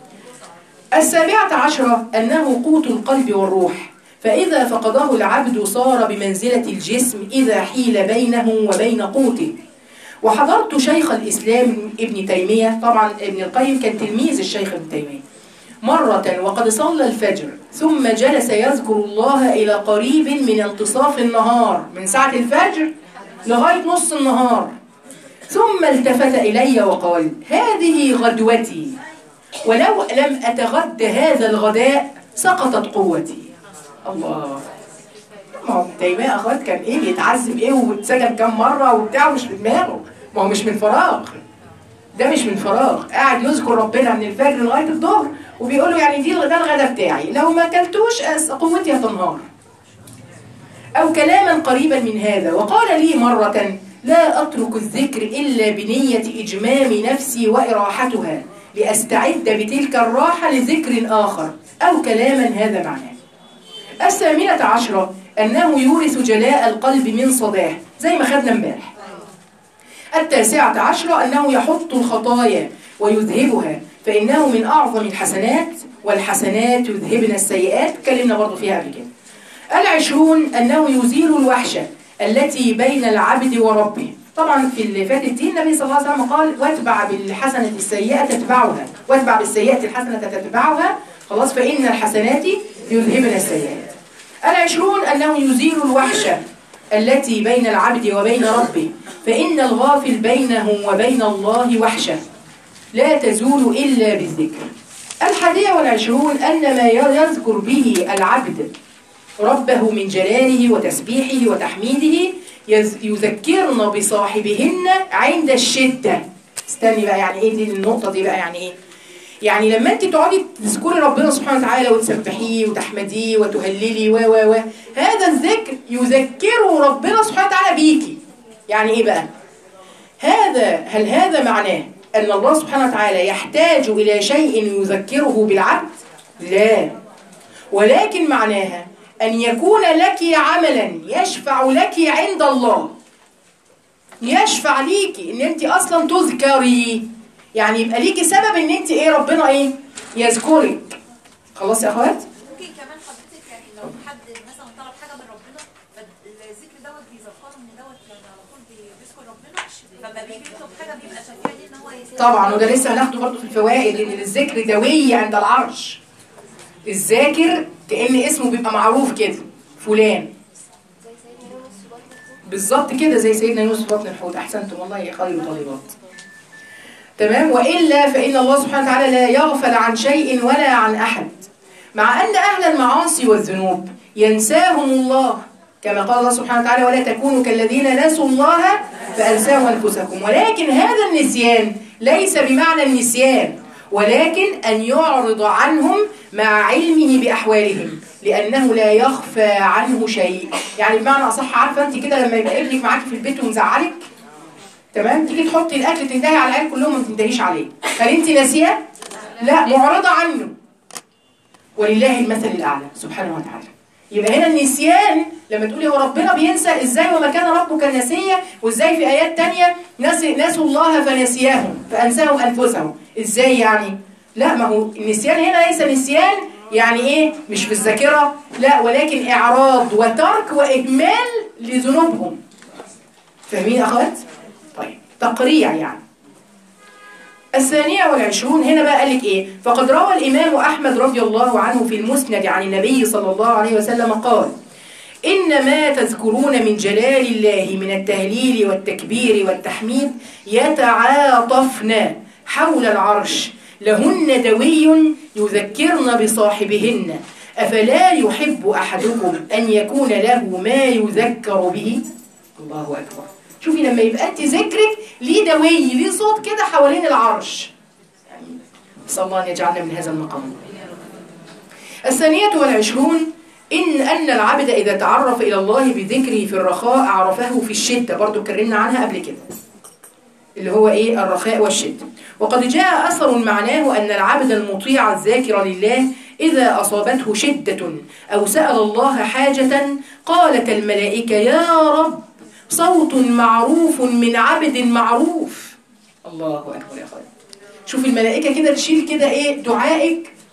السابعة عشرة أنه قوت القلب والروح فإذا فقده العبد صار بمنزلة الجسم إذا حيل بينه وبين قوته وحضرت شيخ الإسلام ابن تيمية طبعا ابن القيم كان تلميذ الشيخ ابن تيمية مرة وقد صلى الفجر ثم جلس يذكر الله إلى قريب من انتصاف النهار من ساعة الفجر لغاية نص النهار ثم التفت إلي وقال هذه غدوتي ولو لم أتغد هذا الغداء سقطت قوتي الله ما هو تيمية أخوات كان إيه بيتعذب إيه واتسجن كام مرة وبتاع مش في دماغه ما هو مش من فراغ ده مش من فراغ قاعد يذكر ربنا من الفجر لغاية الظهر وبيقول له يعني دي ده الغدا بتاعي لو ما اكلتوش أس- قوتي هتنهار أو كلاما قريبا من هذا وقال لي مرة لا أترك الذكر إلا بنية إجمام نفسي وإراحتها لأستعد بتلك الراحة لذكر آخر أو كلاما هذا معناه الثامنة عشرة أنه يورث جلاء القلب من صداه زي ما خدنا امبارح التاسعة عشرة أنه يحط الخطايا ويذهبها فإنه من أعظم الحسنات والحسنات يذهبن السيئات اتكلمنا برضو فيها قبل كده العشرون أنه يزيل الوحشة التي بين العبد وربه طبعا في اللي فاتت دي النبي صلى الله عليه وسلم قال واتبع بالحسنة السيئة تتبعها واتبع بالسيئة الحسنة تتبعها خلاص فإن الحسنات يذهبن السيئات العشرون أنه يزيل الوحشة التي بين العبد وبين ربه فإن الغافل بينه وبين الله وحشة لا تزول إلا بالذكر الحادية والعشرون أن ما يذكر به العبد ربه من جلاله وتسبيحه وتحميده يز- يذكرن بصاحبهن عند الشدة استني بقى يعني ايه دي النقطة دي بقى يعني ايه يعني لما انت تقعدي تذكري ربنا سبحانه وتعالى وتسبحيه وتحمديه وتهللي و و و هذا الذكر يذكره ربنا سبحانه وتعالى بيكي يعني ايه بقى هذا هل هذا معناه ان الله سبحانه وتعالى يحتاج الى شيء يذكره بالعبد لا ولكن معناها أن يكون لك عملا يشفع لك عند الله يشفع ليكي ان انت اصلا تذكري يعني يبقى ليكي سبب ان انت ايه ربنا ايه يذكرك خلاص يا اخوات ممكن كمان حضرتك يعني لو حد مثلا طلب حاجه من ربنا فالذكر دوت بيذكره ان دوت يعني على طول بي- بيذكر ربنا فلما بيجي يطلب حاجه بيبقى شفيع ليه ان هو يسير طبعا وده لسه هناخده برضه في الفوائد ان الذكر دوي عند العرش الذاكر كأن اسمه بيبقى معروف كده فلان زي سيدنا يونس في بطن الحوت بالظبط كده زي سيدنا يوسف بطن الحوت احسنتم والله يا خير طالبات تمام والا فان الله سبحانه وتعالى لا يغفل عن شيء ولا عن احد مع ان اهل المعاصي والذنوب ينساهم الله كما قال الله سبحانه وتعالى ولا تكونوا كالذين نسوا الله فانساهم انفسكم ولكن هذا النسيان ليس بمعنى النسيان ولكن ان يعرض عنهم مع علمه باحوالهم لانه لا يخفى عنه شيء يعني بمعنى اصح عارفه انت كده لما يبقى ابنك معاكي في البيت ومزعلك تمام تيجي تحطي الاكل تنتهي على العيال كلهم ما تنتهيش عليه هل انت ناسيه لا معرضه عنه ولله المثل الاعلى سبحانه وتعالى يبقى هنا النسيان لما تقولي هو ربنا بينسى ازاي وما كان ربك نسيا وازاي في ايات تانية نسي نسوا الله فنسياهم فانساهم انفسهم ازاي يعني لا ما هو النسيان هنا ليس نسيان يعني ايه مش في الذاكره لا ولكن اعراض وترك واهمال لذنوبهم فاهمين يا اخوات طيب تقريع يعني الثانية والعشرون هنا بقى قال لك ايه فقد روى الإمام أحمد رضي الله عنه في المسند عن النبي صلى الله عليه وسلم قال إن ما تذكرون من جلال الله من التهليل والتكبير والتحميد يتعاطفن حول العرش لهن دوي يذكرن بصاحبهن أفلا يحب أحدكم أن يكون له ما يذكر به الله أكبر شوفي لما يبقى أنت ذكرك ليه دوي ليه صوت كده حوالين العرش يعني نسأل الله أن يجعلنا من هذا المقام الثانية والعشرون إن أن العبد إذا تعرف إلى الله بذكره في الرخاء عرفه في الشدة برضو اتكلمنا عنها قبل كده اللي هو إيه الرخاء والشدة وقد جاء أثر معناه أن العبد المطيع الذاكر لله إذا أصابته شدة أو سأل الله حاجة قالت الملائكة يا رب صوت معروف من عبد معروف الله أكبر يا أخوان شوف الملائكة كده تشيل كده إيه دعائك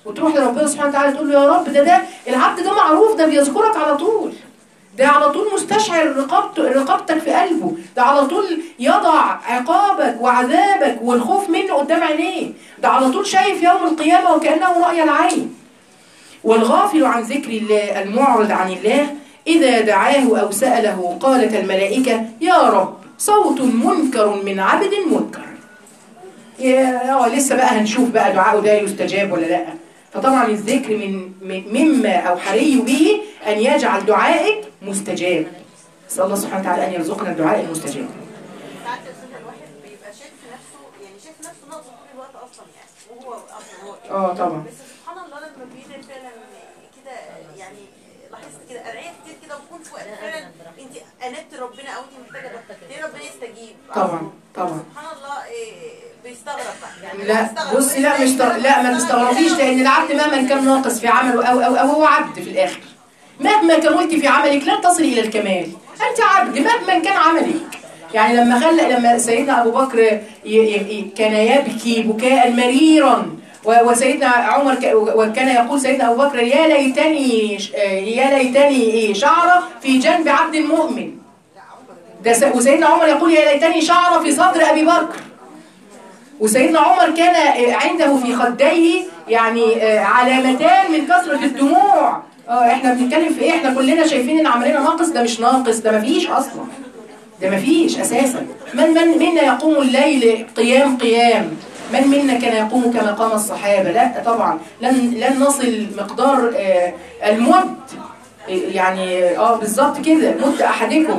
وتروح لربنا سبحانه وتعالى تقول له يا رب ده ده العبد ده معروف ده بيذكرك على طول ده على طول مستشعر رقابته رقابتك في قلبه ده على طول يضع عقابك وعذابك والخوف منه قدام عينيه ده على طول شايف يوم القيامة وكأنه رأي العين والغافل عن ذكر الله المعرض عن الله إذا دعاه أو سأله قالت الملائكة يا رب صوت منكر من عبد منكر يا اه لسه بقى هنشوف بقى دعاءه ده يستجاب ولا لا فطبعا الذكر من من- مما اوحري به ان يجعل دعائك مستجاب نسال الله سبحانه وتعالى ان يرزقنا الدعاء المستجاب ساعات يا استاذ الواحد بيبقى شايف في نفسه يعني شايف نفسه ناقص طول الوقت اصلا يعني وهو اصلا هو كده. اه طبعا بس سبحان الله لما بيدعي فعلا كده يعني لاحظت كده ادعيه كتير كده وتكون في وقت فعلا انت انبت ربنا او انت محتاجه ليه ربنا يستجيب طبعا طبعا سبحان الله إيه، بيستغرب بقى يعني لا بيستغرب. بصي لا مش تغ... لا ما تستغربيش لان العبد مهما كان ناقص في عمله او او او هو عبد في الاخر مهما كملت في عملك لن تصل الى الكمال انت عبد مهما كان عملك يعني لما خلى لما سيدنا ابو بكر ي... ي... ي- كان يبكي بكاء مريرا و- وسيدنا عمر ك... وكان يقول سيدنا ابو بكر يا ليتني ش- يا ليتني ايه شعره في جنب عبد مؤمن ده س... وسيدنا عمر يقول يا ليتني شعره في صدر ابي بكر وسيدنا عمر كان عنده في خديه يعني آه، علامتان من كثرة الدموع اه احنا بنتكلم في ايه احنا كلنا شايفين ان عملنا ناقص ده مش ناقص ده مفيش اصلا ده مفيش اساسا من من منا يقوم الليل قيام قيام من منا كان يقوم كما قام الصحابة لا طبعا لن لن نصل مقدار آه، المد يعني اه بالظبط كده مد احدكم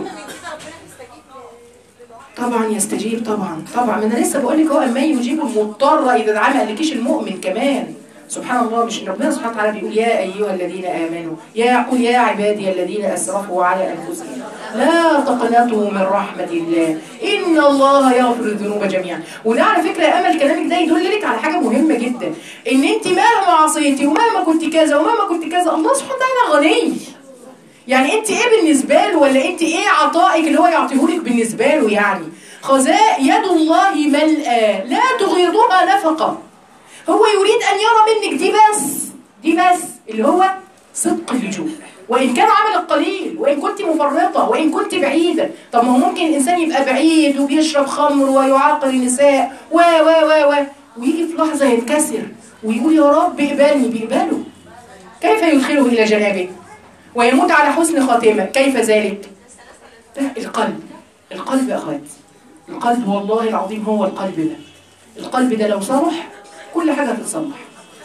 طبعا يستجيب طبعا طبعا ما انا لسه بقول لك هو اما يجيب المضطر اذا دعا ما قالكيش المؤمن كمان سبحان الله مش ربنا سبحانه وتعالى بيقول يا ايها الذين امنوا يا قل يا عبادي الذين اسرفوا على انفسهم لا تقنطوا من رحمه الله ان الله يغفر الذنوب جميعا وده على فكره يا امل كلامك ده يدل لك على حاجه مهمه جدا ان انت مهما عصيتي ومهما كنت كذا ومهما كنت كذا الله سبحانه وتعالى غني يعني انت ايه بالنسبه له ولا انت ايه عطائك اللي هو يعطيهولك بالنسبه له يعني خزاء يد الله ملأى لا تغيضها نفقه هو يريد ان يرى منك دي بس دي بس اللي هو صدق اللجوء وان كان عمل قليل وان كنت مفرطه وان كنت بعيده طب ما هو ممكن الانسان يبقى بعيد وبيشرب خمر ويعاقر النساء و و و و ويجي في لحظه ينكسر ويقول يا رب اقبلني بيقبله كيف يدخله الى جنابه ويموت على حسن خاتمة كيف ذلك؟ ده القلب القلب يا أخوات القلب والله العظيم هو القلب ده القلب ده لو صلح كل حاجة هتتصلح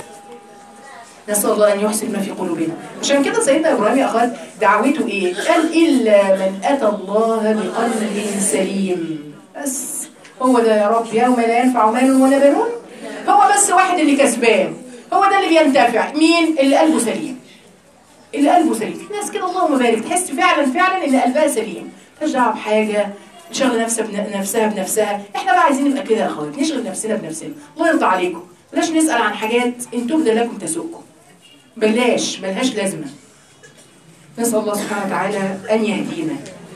نسأل الله أن يحسن ما في قلوبنا عشان كده سيدنا إبراهيم يا أخوات دعوته إيه؟ قال إلا من أتى الله بقلب سليم بس هو ده يا رب يوم لا ينفع مال ولا بنون هو بس واحد اللي كسبان هو ده اللي بينتفع مين؟ اللي قلبه سليم اللي قلبه سليم في ناس كده اللهم بارك تحس فعلا فعلا ان قلبها سليم مش دعوه بحاجه تشغل نفسها بن- نفسها بنفسها احنا بقى عايزين نبقى كده يا اخوات نشغل نفسنا بنفسنا الله يرضى عليكم بلاش نسال عن حاجات ان تبدى لكم تسؤكم بلاش ملهاش لازمه نسال الله سبحانه وتعالى ان يهدينا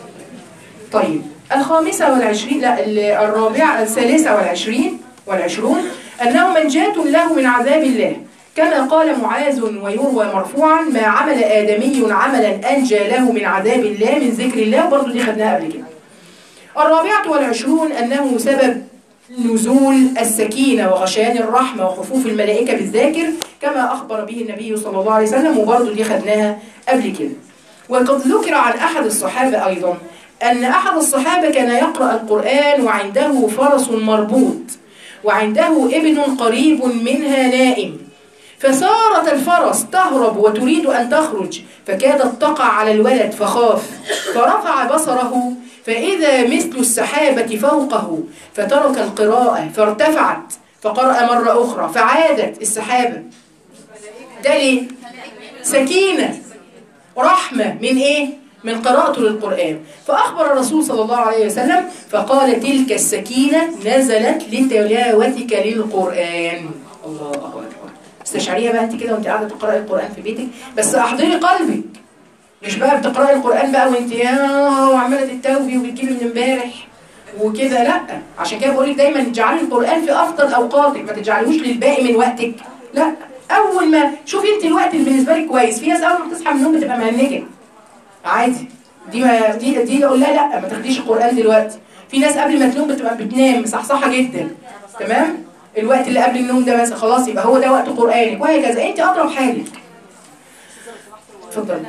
طيب الخامسة والعشرين لا ال- الرابعة الثالثة والعشرين والعشرون أنه منجاة له من عذاب الله كما قال معاذ ويروى مرفوعا ما عمل آدمي عملا أنجى له من عذاب الله من ذكر الله برضو دي خدناها قبل كده الرابعة والعشرون أنه سبب نزول السكينة وغشيان الرحمة وخفوف الملائكة بالذاكر كما أخبر به النبي صلى الله عليه وسلم وبرضو دي خدناها قبل كده وقد ذكر عن أحد الصحابة أيضا أن أحد الصحابة كان يقرأ القرآن وعنده فرس مربوط وعنده ابن قريب منها نائم فصارت الفرس تهرب وتريد أن تخرج فكادت تقع على الولد فخاف فرفع بصره فإذا مثل السحابة فوقه فترك القراءة فارتفعت فقرأ مرة أخرى فعادت السحابة ده ليه؟ سكينة رحمة من إيه؟ من قراءته للقرآن فأخبر الرسول صلى الله عليه وسلم فقال تلك السكينة نزلت لتلاوتك للقرآن الله أكبر استشعريها بقى انت كده وانت قاعده تقراي القران في بيتك بس احضري قلبك مش بقى بتقراي القران بقى وانت يا وعماله تتوبي وبتجيبي من امبارح وكده لا عشان كده بقول لك دايما اجعلي القران في افضل اوقاتك ما تجعليهوش للباقي من وقتك لا اول ما شوفي انت الوقت اللي بالنسبه لك كويس في ناس اول ما بتصحى من النوم بتبقى مهنجه عادي دي ما دي دي اقول لها لا ما تاخديش القران دلوقتي في ناس قبل ما تنوم بتبقى بتنام مصحصحه جدا تمام الوقت اللي قبل النوم ده مثلا خلاص يبقى هو ده وقت قرانك وهكذا انت اضرب حالك اتفضل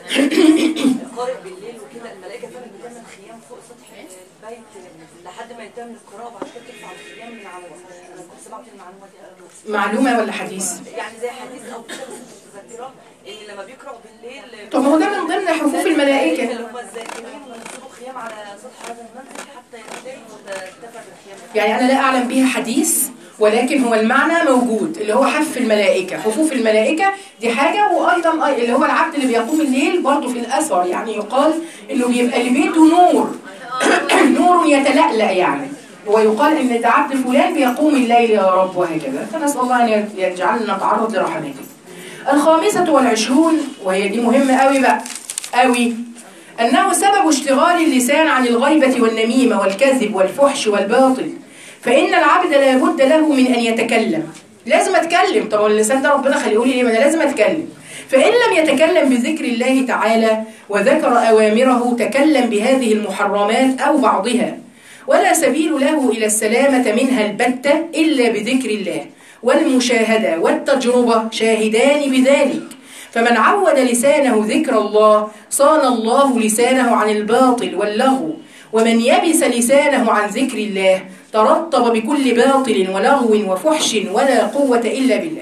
القارئ بالليل وكده الملائكه فعلا بتعمل خيام فوق سطح البيت لحد ما ينتهي من القراءه وبعد كده ترفع الخيام من على انا كنت سمعت المعلومه دي معلومه ولا حديث يعني زي حديث او كده بس مش متذكره ان لما بيقرأ بالليل طب ما هو ده من ضمن حفوف الملائكه اللي هم الذاكرين وينصبوا خيام على سطح هذا المنزل حتى ينتهي وترتفع بالخيام يعني انا لا اعلم بها حديث ولكن هو المعنى موجود اللي هو حف الملائكه حفوف الملائكه دي حاجه وايضا أي- اللي هو العبد اللي بيقوم الليل برضه في الاثر يعني يقال انه بيبقى لبيته نور نور يتلألأ يعني ويقال ان ده عبد فلان بيقوم الليل يا رب وهكذا فنسال الله ان يجعلنا نتعرض لرحمته الخامسة والعشرون وهي دي مهمة قوي بقى قوي أنه سبب اشتغال اللسان عن الغيبة والنميمة والكذب والفحش والباطل فإن العبد لا بد له من أن يتكلم لازم أتكلم طب اللسان ده ربنا خليه لي ليه ما أنا لازم أتكلم فإن لم يتكلم بذكر الله تعالى وذكر أوامره تكلم بهذه المحرمات أو بعضها ولا سبيل له إلى السلامة منها البتة إلا بذكر الله والمشاهدة والتجربة شاهدان بذلك فمن عود لسانه ذكر الله صان الله لسانه عن الباطل واللغو ومن يبس لسانه عن ذكر الله ترطب بكل باطل ولغو وفحش ولا قوة إلا بالله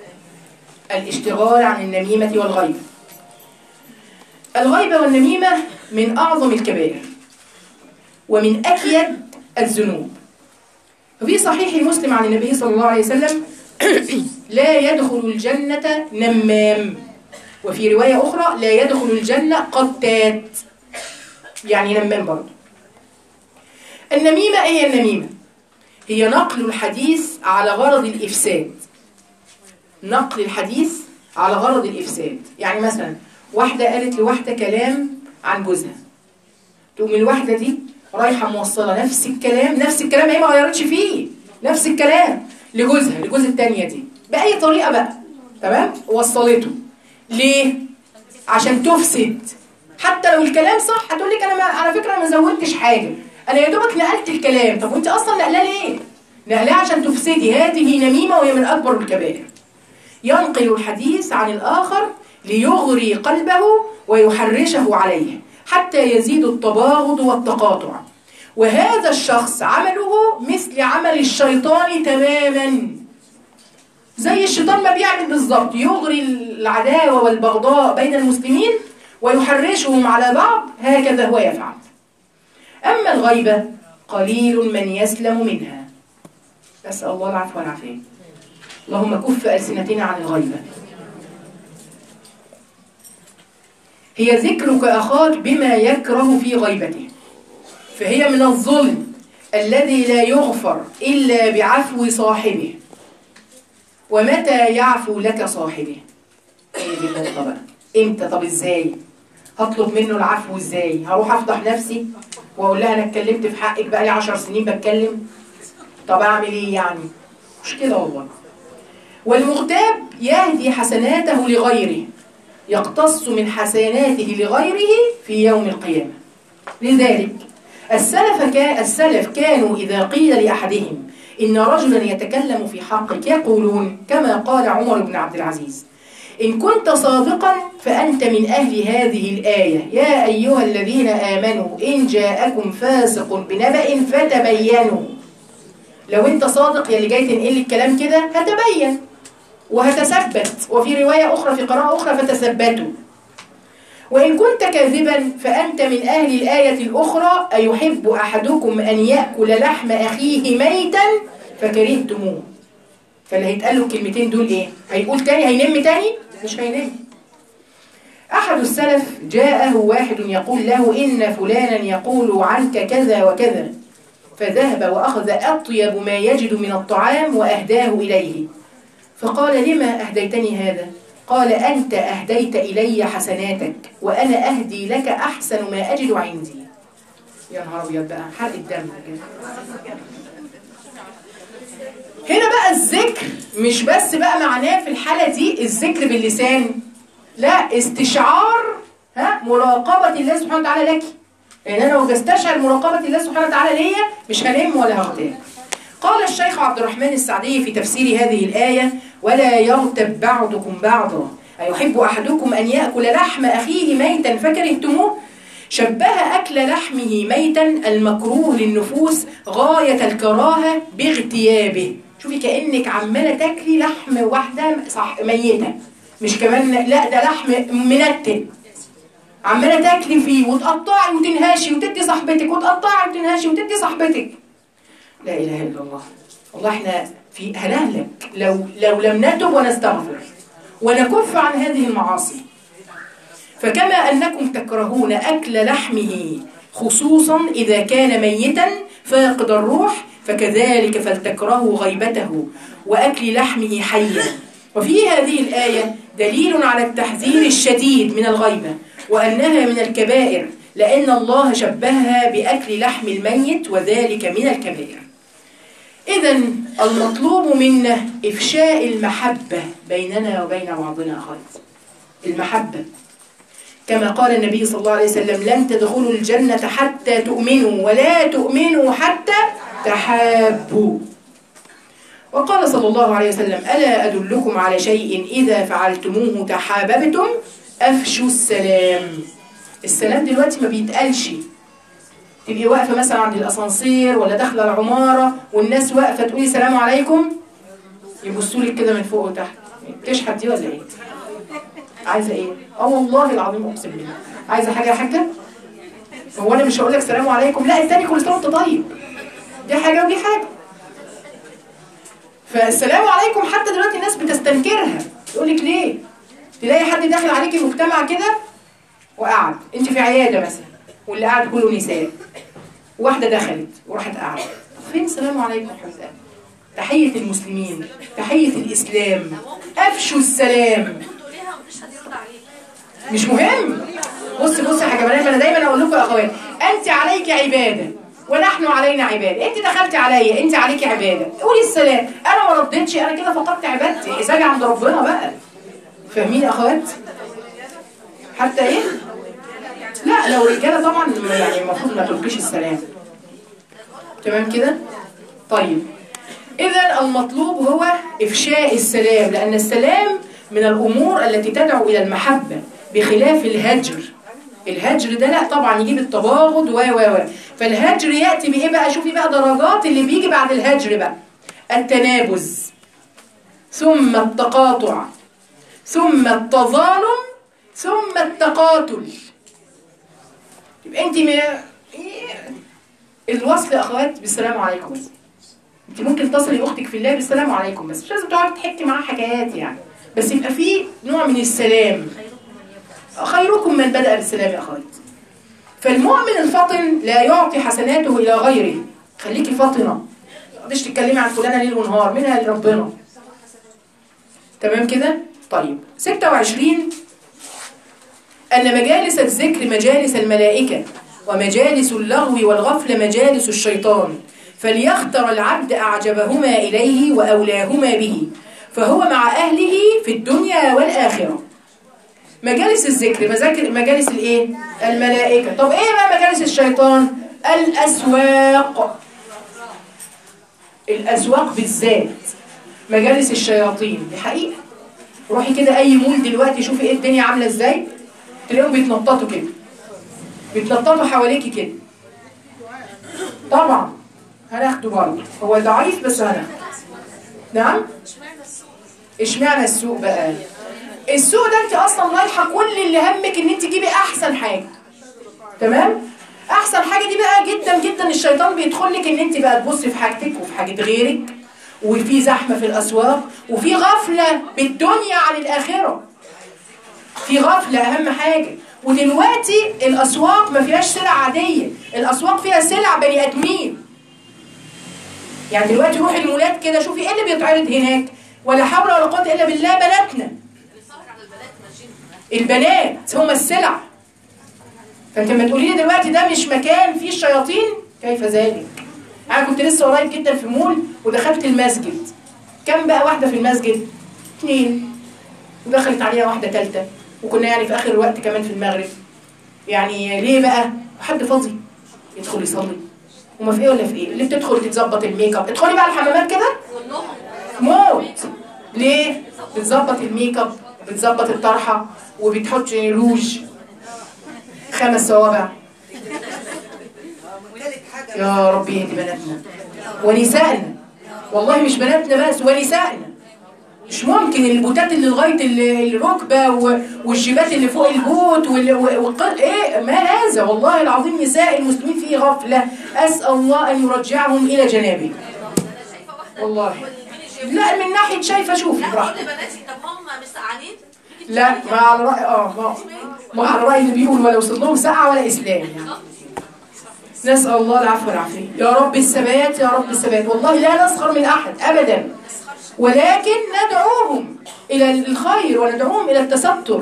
الاشتغال عن النميمة والغيبة الغيبة والنميمة من أعظم الكبائر ومن أكيد الذنوب وفي صحيح مسلم عن النبي صلى الله عليه وسلم لا يدخل الجنة نمام وفي رواية أخرى لا يدخل الجنة قتات يعني نمام برضه النميمة إيه هي النميمة؟ هي نقل الحديث على غرض الإفساد نقل الحديث على غرض الإفساد يعني مثلا واحدة قالت لواحدة كلام عن جوزها تقوم الواحدة دي رايحة موصلة نفس الكلام نفس الكلام هي ما غيرتش فيه نفس الكلام لجوزها لجوز التانية دي بأي طريقة بقى تمام وصلته ليه عشان تفسد حتى لو الكلام صح هتقول لك انا ما على فكره انا ما زودتش حاجه انا يا دوبك نقلت الكلام طب وانت اصلا نقلاه ليه نقلاه عشان تفسدي هذه نميمه وهي من اكبر الكبائر ينقل الحديث عن الآخر ليغري قلبه ويحرشه عليه حتى يزيد التباغض والتقاطع وهذا الشخص عمله مثل عمل الشيطان تماما زي الشيطان ما بيعمل بالظبط يغري العداوة والبغضاء بين المسلمين ويحرشهم على بعض هكذا هو يفعل أما الغيبة قليل من يسلم منها أسأل الله العفو والعافية اللهم كف ألسنتنا عن الغيبة هي ذكرك أخاك بما يكره في غيبته فهي من الظلم الذي لا يغفر إلا بعفو صاحبه ومتى يعفو لك صاحبه هي دي النقطة بقى امتى طب ازاي هطلب منه العفو ازاي هروح افضح نفسي واقول لها انا اتكلمت في حقك بقى لي 10 سنين بتكلم طب اعمل ايه يعني مش كده والله والمغتاب يهدي حسناته لغيره يقتص من حسناته لغيره في يوم القيامة لذلك السلف, كان السلف كانوا إذا قيل لأحدهم إن رجلا يتكلم في حقك يقولون كما قال عمر بن عبد العزيز إن كنت صادقا فأنت من أهل هذه الآية يا أيها الذين آمنوا إن جاءكم فاسق بنبأ فتبينوا لو أنت صادق يلي جاي تنقل الكلام كده هتبين وهتثبت وفي رواية أخرى في قراءة أخرى فتثبتوا وإن كنت كاذبا فأنت من أهل الآية الأخرى أيحب أحدكم أن يأكل لحم أخيه ميتا فكرهتموه فاللي هيتقال له الكلمتين دول إيه؟ هيقول تاني هينم تاني؟ مش هينم أحد السلف جاءه واحد يقول له إن فلانا يقول عنك كذا وكذا فذهب وأخذ أطيب ما يجد من الطعام وأهداه إليه فقال لما أهديتني هذا قال أنت أهديت إلي حسناتك وأنا أهدي لك أحسن ما أجد عندي يا نهار أبيض بقى حرق الدم هنا بقى الذكر الذكر مش بس بقى معناه في الحالة دي الذكر باللسان لا استشعار ها مراقبة الله سبحانه وتعالى لك لأن أنا لو بستشعر مراقبة الله سبحانه وتعالى ليا مش هنام ولا هغتاب قال الشيخ عبد الرحمن السعدي في تفسير هذه الآية ولا يغتب بعضكم بعضا أيحب أحدكم أن يأكل لحم أخيه ميتا فكرهتموه شبه أكل لحمه ميتا المكروه للنفوس غاية الكراهة باغتيابه شوفي كأنك عمالة تاكلي لحم واحدة صح ميتة مش كمان لا ده لحم منتن عمالة تاكلي فيه وتقطعي وتنهاشي وتدي صاحبتك وتقطعي وتنهاشي وتدي صاحبتك لا إله إلا الله والله احنا في هنهلك لو لو لم نتب ونستغفر ونكف عن هذه المعاصي فكما أنكم تكرهون أكل لحمه خصوصا إذا كان ميتا فاقد الروح فكذلك فلتكرهوا غيبته وأكل لحمه حيا وفي هذه الآية دليل على التحذير الشديد من الغيبة وأنها من الكبائر لأن الله شبهها بأكل لحم الميت وذلك من الكبائر إذا المطلوب منا إفشاء المحبة بيننا وبين بعضنا خالص المحبة كما قال النبي صلى الله عليه وسلم لن تدخلوا الجنة حتى تؤمنوا ولا تؤمنوا حتى تحابوا وقال صلى الله عليه وسلم ألا أدلكم على شيء إذا فعلتموه تحاببتم أفشوا السلام السلام دلوقتي ما بيتقالش تبقي واقفة مثلا عند الأسانسير ولا داخلة العمارة والناس واقفة تقولي سلام عليكم يبصوا لك كده من فوق وتحت تشحت دي ولا ايه؟ عايزة ايه؟ اه والله العظيم اقسم بالله عايزة حاجة يا حاجة؟ هو انا مش هقول لك سلام عليكم لا التاني كل سنة وانت طيب دي حاجة ودي حاجة فالسلام عليكم حتى دلوقتي الناس بتستنكرها تقول لك ليه؟ تلاقي حد داخل عليكي مجتمع كده وقعد انت في عيادة مثلا واللي قاعد كله نساء واحدة دخلت وراحت قاعدة فين السلام عليكم يا حبيبتي تحية المسلمين تحية الإسلام أفشوا السلام تقوليها مفيش حد يرد عليك مش مهم بص بص يا حاجة بنات انا دايما اقول لكم يا اخوات انت عليك عباده ونحن علينا عباده انت دخلتي عليا انت عليك عباده قولي السلام انا ما ردتش انا كده فقدت عبادتي حسابي عند ربنا بقى فاهمين يا اخوات حتى ايه لا لو رجاله طبعا يعني المفروض ما تلقيش السلام تمام كده طيب إذا المطلوب هو إفشاء السلام لأن السلام من الأمور التي تدعو إلى المحبة بخلاف الهجر الهجر ده لا طبعا يجيب التباغض و و و فالهجر يأتي بإيه بقى شوفي بقى درجات اللي بيجي بعد الهجر بقى التنابز ثم التقاطع ثم التظالم ثم التقاتل يبقى انت ما إيه؟ الوصل يا اخوات بالسلام عليكم بس انت ممكن تصلي اختك في الله بالسلام عليكم بس مش لازم تقعدي تحكي معاها حكايات يعني بس يبقى في نوع من السلام خيركم من بدأ بالسلام يا اخوات فالمؤمن الفطن لا يعطي حسناته الى غيره خليكي فاطنه ما تقعديش تتكلمي عن فلانه ليل ونهار منها لربنا تمام كده طيب 26 أن مجالس الذكر مجالس الملائكة ومجالس اللغو والغفل مجالس الشيطان فليختر العبد أعجبهما إليه وأولاهما به فهو مع أهله في الدنيا والآخرة مجالس الذكر مذاكر مجالس الايه الملائكة طب ايه بقى مجالس الشيطان الأسواق الأسواق بالذات مجالس الشياطين دي حقيقة روحي كده أي مول دلوقتي شوفي ايه الدنيا عاملة ازاي تلاقيهم بيتنططوا كده بيتنططوا حواليكي كده طبعا هناخده برضه هو ضعيف بس هناخده نعم اشمعنى السوق بقى السوق ده انت اصلا رايحه كل اللي همك ان انت تجيبي احسن حاجه تمام احسن حاجه دي بقى جدا جدا الشيطان بيدخل لك ان انت بقى تبصي في حاجتك وفي حاجه غيرك وفي زحمه في الاسواق وفي غفله بالدنيا عن الاخره في غفله اهم حاجه ودلوقتي الاسواق ما فيهاش سلع عاديه الاسواق فيها سلع بني ادمين يعني دلوقتي روحي المولات كده شوفي ايه اللي بيتعرض هناك ولا حول ولا قوه الا بالله بناتنا البنات هم السلع فانت لما تقولي لي دلوقتي ده مش مكان فيه الشياطين كيف ذلك انا كنت لسه قريب جدا في مول ودخلت المسجد كم بقى واحدة في المسجد اثنين ودخلت عليها واحدة ثالثة وكنا يعني في آخر الوقت كمان في المغرب يعني ليه بقى حد فاضي يدخل يصلي وما في ايه ولا في ايه اللي بتدخل تتظبط الميك اب ادخلي بقى الحمامات كده موت ليه بتظبط الميك اب بتظبط الطرحه وبتحط روج خمس صوابع وثالث حاجه يا رب يهدي بناتنا ونسائنا والله مش بناتنا بس ونسائنا مش ممكن البوتات اللي لغايه ال- الركبه و- والجيبات اللي فوق البوت وال- و- والق- ايه ما هذا والله العظيم نساء المسلمين في غفله اسال الله ان يرجعهم الى جنابه والله لا من ناحيه شايفه شوفي لا براحتك كل بناتي طب هم مش سقعانين لا ما على رأي اه ما, ما على رأي اللي بيقول ولا وصل لهم ساعة ولا إسلام يعني نسأل الله العفو والعافية يا رب الثبات يا رب الثبات والله لا نسخر من أحد أبدا ولكن ندعوهم إلى الخير وندعوهم إلى التستر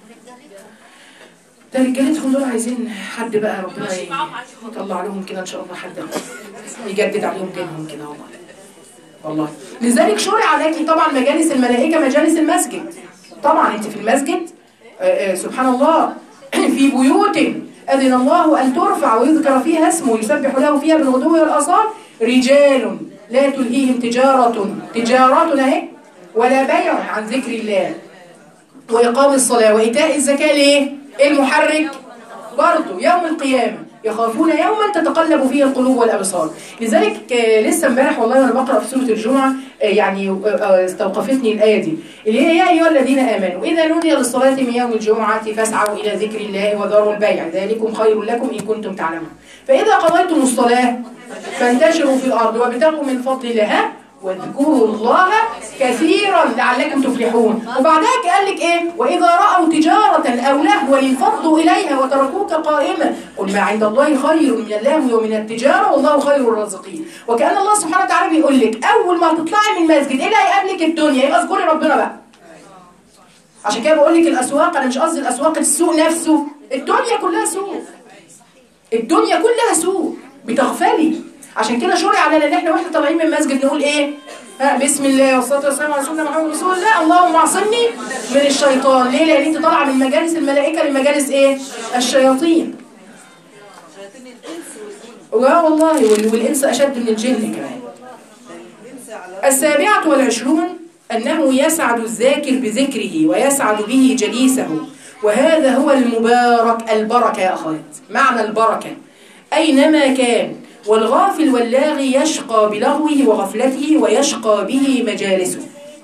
ده رجالتهم دول عايزين حد بقى ربنا ي- يطلع لهم كده إن شاء الله حد يجدد عليهم دينهم كده والله والله لذلك شرع لك طبعا مجالس الملائكة مجالس المسجد طبعا انت في المسجد آه، آه، سبحان الله في بيوت أذن الله أن ترفع ويذكر فيها اسمه يسبح له فيها بالغدو والآصال رجال لا تلهيهم تجارة تجارة اهي ولا بيع عن ذكر الله وإقام الصلاة وإيتاء الزكاة ليه؟ المحرك برضه يوم القيامة يخافون يوما تتقلب فيه القلوب والأبصار لذلك آه، لسه امبارح والله وأنا بقرأ في سورة الجمعة آه، يعني آه، آه، استوقفتني الآية دي اللي هي يا أيها الذين آمنوا إذا نودي للصلاة من يوم الجمعة فاسعوا إلى ذكر الله وذروا البيع ذلكم خير لكم إن كنتم تعلمون فإذا قضيتم الصلاة فانتشروا في الأرض وابتغوا من فضل الله ها؟ واذكروا الله كثيرا لعلكم تفلحون وبعدها قال لك ايه واذا راوا تجاره او لهوا انفضوا اليها وتركوك قائما قل ما عند الله خير من اللهو ومن التجاره والله خير الرازقين وكان الله سبحانه وتعالى بيقول لك اول ما تطلعي من المسجد ايه اللي هيقابلك الدنيا يبقى اذكري ربنا بقى عشان كده بقول لك الاسواق انا مش قصدي الاسواق السوق نفسه الدنيا كلها سوق الدنيا كلها سوق بتغفلي عشان كده شرع علينا ان احنا واحنا طالعين من المسجد نقول ايه ها بسم الله والصلاه والسلام على سيدنا محمد رسول الله اللهم اعصمني من الشيطان ليه لان انت طالعه من مجالس الملائكه لمجالس ايه الشياطين شياطين الانس والجن اه والله وال- والانس اشد من الجن كمان الانس على السابعة والعشرون أنه يسعد الذاكر بذكره ويسعد به جليسه وهذا هو المبارك البركة يا أخوات معنى البركة أينما كان والغافل واللاغي يشقى بلغوه وغفلته ويشقى به مجالسه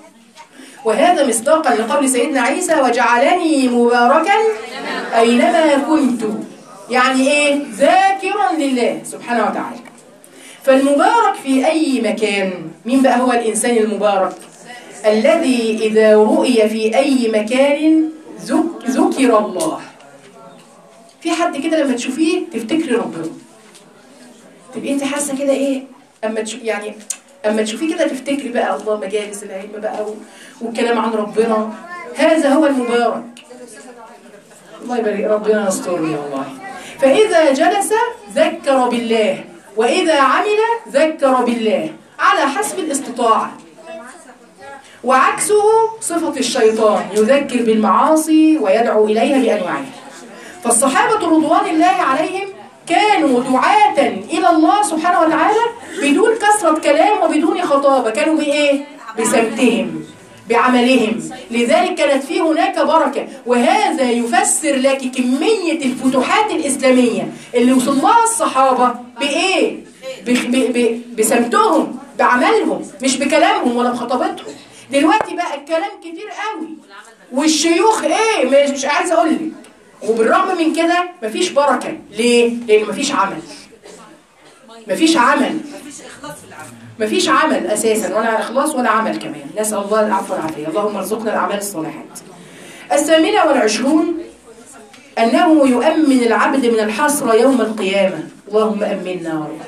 وهذا مصداقا لقول سيدنا عيسى وجعلني مباركا أينما كنت يعني إيه ذاكرا لله سبحانه وتعالى فالمبارك في أي مكان مين بقى هو الإنسان المبارك الذي إذا رؤي في أي مكان ذك- ذكر الله في حد كده لما تشوفيه تفتكري ربنا تبقي انت حاسه كده ايه اما تشوف يعني اما تشوفيه كده تفتكري بقى الله مجالس العلم بقى و- والكلام عن ربنا هذا هو المبارك الله يبارك ربنا يسترني والله فإذا جلس ذكر بالله وإذا عمل ذكر بالله على حسب الاستطاعة وعكسه صفة الشيطان يذكر بالمعاصي ويدعو إليها بأنواعها فالصحابة رضوان الله عليهم كانوا دعاة إلى الله سبحانه وتعالى بدون كثرة كلام وبدون خطابة كانوا بإيه؟ بسمتهم بعملهم لذلك كانت في هناك بركة وهذا يفسر لك كمية الفتوحات الإسلامية اللي وصل لها الصحابة بإيه؟ بخ- ب- ب- بسمتهم بعملهم مش بكلامهم ولا بخطابتهم دلوقتي بقى الكلام كتير قوي والشيوخ ايه مش, مش عايزه اقول لك وبالرغم من كده مفيش بركه ليه لان مفيش عمل مفيش عمل مفيش اخلاص في العمل مفيش عمل اساسا ولا اخلاص ولا عمل كمان نسال الله العفو والعافيه اللهم ارزقنا الاعمال الصالحات الثامنه والعشرون انه يؤمن العبد من الحسره يوم القيامه اللهم امنا يا رب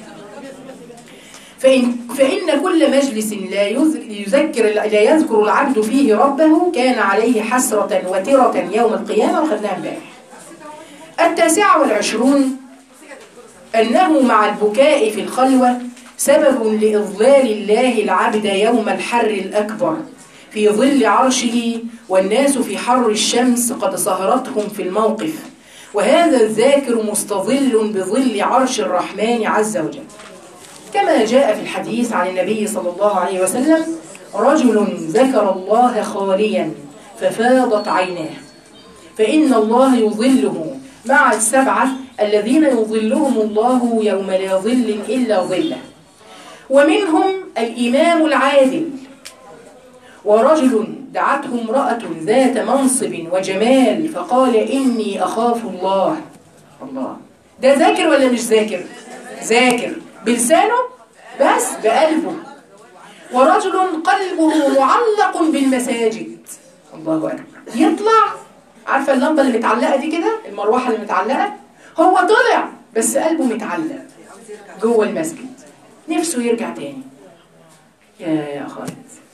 فإن, فإن كل مجلس لا يذ- يذكر لا يذكر العبد فيه ربه كان عليه حسرة وترة يوم القيامة وخذناها امبارح. التاسعة والعشرون أنه مع البكاء في الخلوة سبب لإضلال الله العبد يوم الحر الأكبر في ظل عرشه والناس في حر الشمس قد سهرتهم في الموقف وهذا الذاكر مستظل بظل عرش الرحمن عز وجل كما جاء في الحديث عن النبي صلى الله عليه وسلم رجل ذكر الله خاليا ففاضت عيناه فإن الله يظله مع السبعة الذين يظلهم الله يوم لا ظل إلا ظله ومنهم الإمام العادل ورجل دعته امرأة ذات منصب وجمال فقال إني أخاف الله الله ده ذاكر ولا مش ذاكر ذاكر بلسانه بس بقلبه ورجل قلبه معلق بالمساجد الله أكبر يطلع عارفة اللمبة اللي متعلقة دي كده المروحة اللي متعلقة هو طلع بس قلبه متعلق جوه المسجد نفسه يرجع تاني يا يا خالد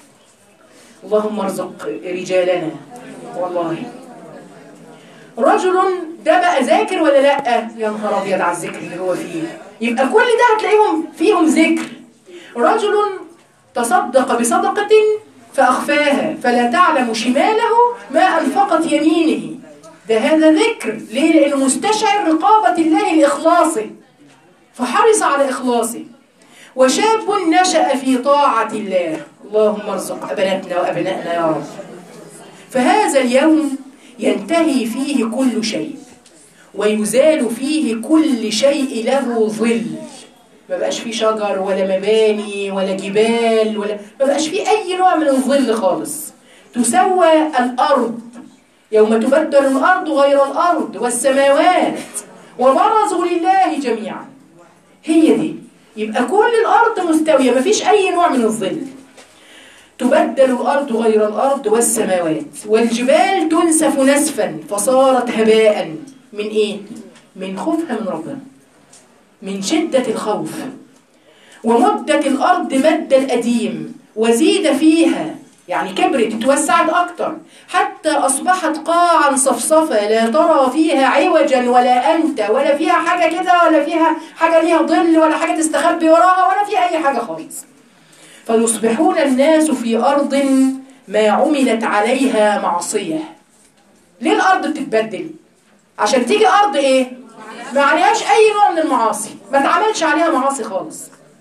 اللهم ارزق رجالنا والله رجل ده بقى ذاكر ولا لا يا نهار ابيض على الذكر اللي هو فيه يبقى كل ده هتلاقيهم فيهم ذكر رجل تصدق بصدقة فأخفاها فلا تعلم شماله ما أنفقت يمينه ده هذا ذكر ليه؟ لأنه مستشعر رقابة الله لإخلاصه فحرص على إخلاصه وشاب نشأ في طاعة الله اللهم ارزق بناتنا وأبنائنا يا رب فهذا اليوم ينتهي فيه كل شيء ويزال فيه كل شيء له ظل ما بقاش فيه شجر ولا مباني ولا جبال ولا ما بقاش فيه أي نوع من الظل خالص تسوى الأرض يوم تبدل الأرض غير الأرض والسماوات وبرزوا لله جميعا هي دي يبقى كل الأرض مستوية ما فيش أي نوع من الظل تبدل الأرض غير الأرض والسماوات والجبال تنسف نسفا فصارت هباء من إيه؟ من خوفها من ربنا من شدة الخوف ومدت الأرض مد القديم وزيد فيها يعني كبرت اتوسعت أكتر حتى أصبحت قاعا صفصفة لا ترى فيها عوجا ولا أنت ولا فيها حاجة كده ولا فيها حاجة ليها ظل ولا حاجة تستخبي وراها ولا فيها أي حاجة خالص فيصبحون الناس في أرض ما عملت عليها معصية ليه الأرض بتتبدل؟ عشان تيجي أرض إيه؟ ما عليهاش أي نوع من المعاصي ما تعملش عليها معاصي خالص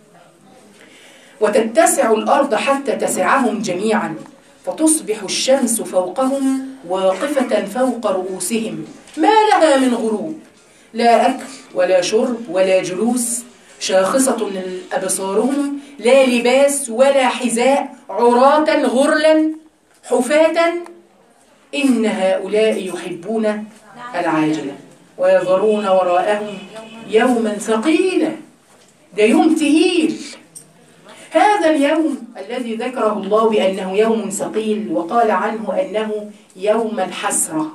وتتسع الأرض حتى تسعهم جميعا فتصبح الشمس فوقهم واقفة فوق رؤوسهم ما لها من غروب لا أكل ولا شرب ولا جلوس شاخصة أبصارهم لا لباس ولا حذاء عراة غرلا حفاة إن هؤلاء يحبون العاجلة ويذرون وراءهم يوما ثقيلا ده يوم تقيل هذا اليوم الذي ذكره الله بأنه يوم ثقيل وقال عنه أنه يوم الحسرة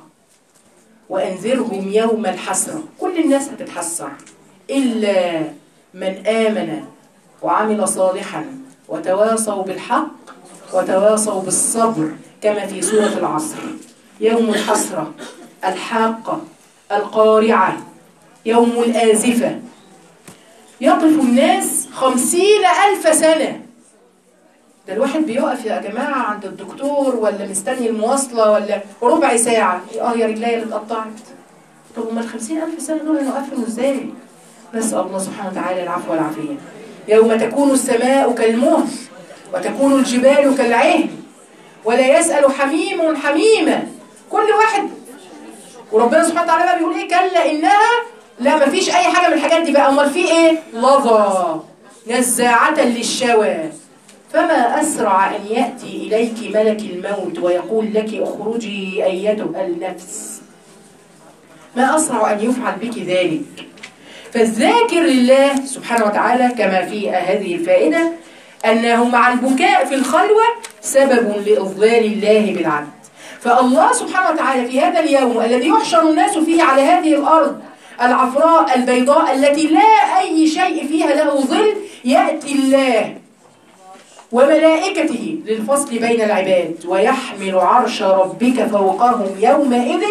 وأنذرهم يوم الحسرة كل الناس هتتحسر إلا من آمن وعمل صالحا وتواصوا بالحق وتواصوا بالصبر كما في سورة العصر يوم الحسرة الحاقة القارعة يوم الآزفة يقف الناس خمسين ألف سنة ده الواحد بيقف يا جماعة عند الدكتور ولا مستني المواصلة ولا ربع ساعة اه يا رجلي اللي اتقطعت طب هما الخمسين ألف سنة دول نوقفهم ازاي؟ نسأل الله سبحانه وتعالى العفو والعافية يوم تكون السماء كالمهل وتكون الجبال كالعهن ولا يسأل حميم حميما كل واحد وربنا سبحانه وتعالى بقى بيقول ايه كلا انها لا ما فيش اي حاجه من الحاجات دي بقى امال في ايه لظى نزاعه للشوى فما اسرع ان ياتي اليك ملك الموت ويقول لك اخرجي ايتها النفس ما اسرع ان يفعل بك ذلك فالذاكر لله سبحانه وتعالى كما في هذه الفائده انه مع البكاء في الخلوه سبب لاضلال الله بالعبد فالله سبحانه وتعالى في هذا اليوم الذي يحشر الناس فيه على هذه الأرض العفراء البيضاء التي لا أي شيء فيها له ظل يأتي الله وملائكته للفصل بين العباد ويحمل عرش ربك فوقهم يومئذ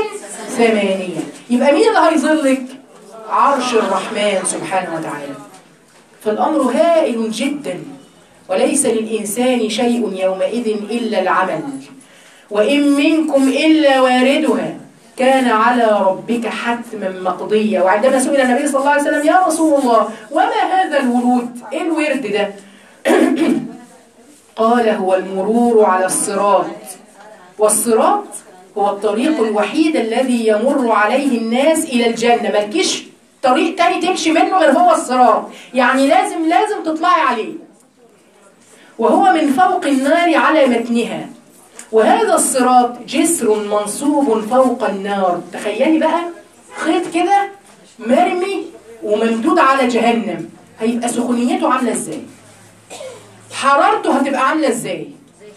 ثمانية يبقى مين اللي هيظلك؟ عرش الرحمن سبحانه وتعالى فالأمر هائل جدا وليس للإنسان شيء يومئذ إلا العمل وإن منكم إلا واردها كان على ربك حتما مقضيا وعندما سئل النبي صلى الله عليه وسلم يا رسول الله وما هذا الورود ايه الورد ده قال هو المرور على الصراط والصراط هو الطريق الوحيد الذي يمر عليه الناس إلى الجنة مالكيش طريق تاني تمشي منه غير هو الصراط يعني لازم لازم تطلعي عليه وهو من فوق النار على متنها وهذا الصراط جسر منصوب فوق النار تخيلي بقى خيط كده مرمي وممدود على جهنم هيبقى سخونيته عامله ازاي حرارته هتبقى عامله ازاي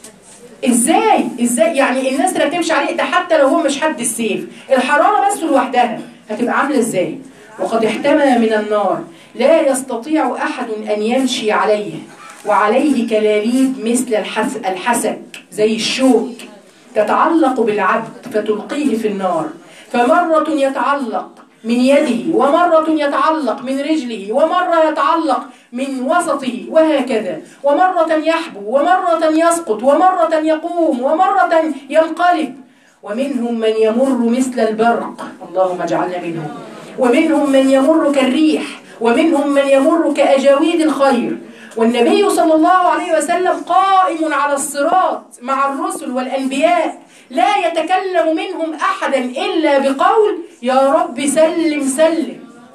ازاي ازاي يعني الناس اللي هتمشي عليه ده حتى لو هو مش حد السيف الحراره بس لوحدها هتبقى عامله ازاي وقد احتمى من النار لا يستطيع احد ان يمشي عليه وعليه كلاليب مثل الحس الحسك زي الشوك تتعلق بالعبد فتلقيه في النار فمرة يتعلق من يده ومرة يتعلق من رجله ومرة يتعلق من وسطه وهكذا ومرة يحبو ومرة يسقط ومرة يقوم ومرة ينقلب ومنهم من يمر مثل البرق اللهم اجعلنا منهم ومنهم من يمر كالريح ومنهم من يمر كأجاويد الخير والنبي صلى الله عليه وسلم قائم على الصراط مع الرسل والأنبياء لا يتكلم منهم أحدا إلا بقول يا رب سلم سلم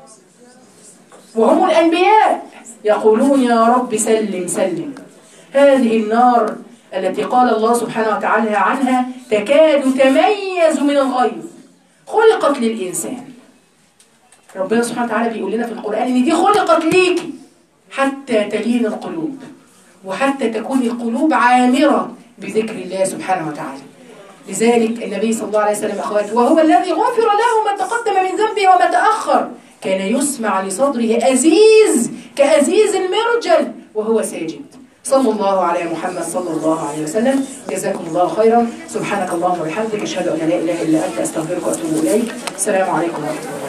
وهم الأنبياء يقولون يا رب سلم سلم هذه النار التي قال الله سبحانه وتعالى عنها تكاد تميز من الغيظ خلقت للإنسان ربنا سبحانه وتعالى بيقول لنا في القرآن إن دي خلقت ليكي حتى تلين القلوب وحتى تكون القلوب عامرة بذكر الله سبحانه وتعالى لذلك النبي صلى الله عليه وسلم أخوات وهو الذي غفر له ما تقدم من ذنبه وما تأخر كان يسمع لصدره أزيز كأزيز المرجل وهو ساجد صلى الله على محمد صلى الله عليه وسلم جزاكم الله خيرا سبحانك اللهم وبحمدك اشهد ان لا اله الا انت استغفرك واتوب اليك السلام عليكم ورحمه الله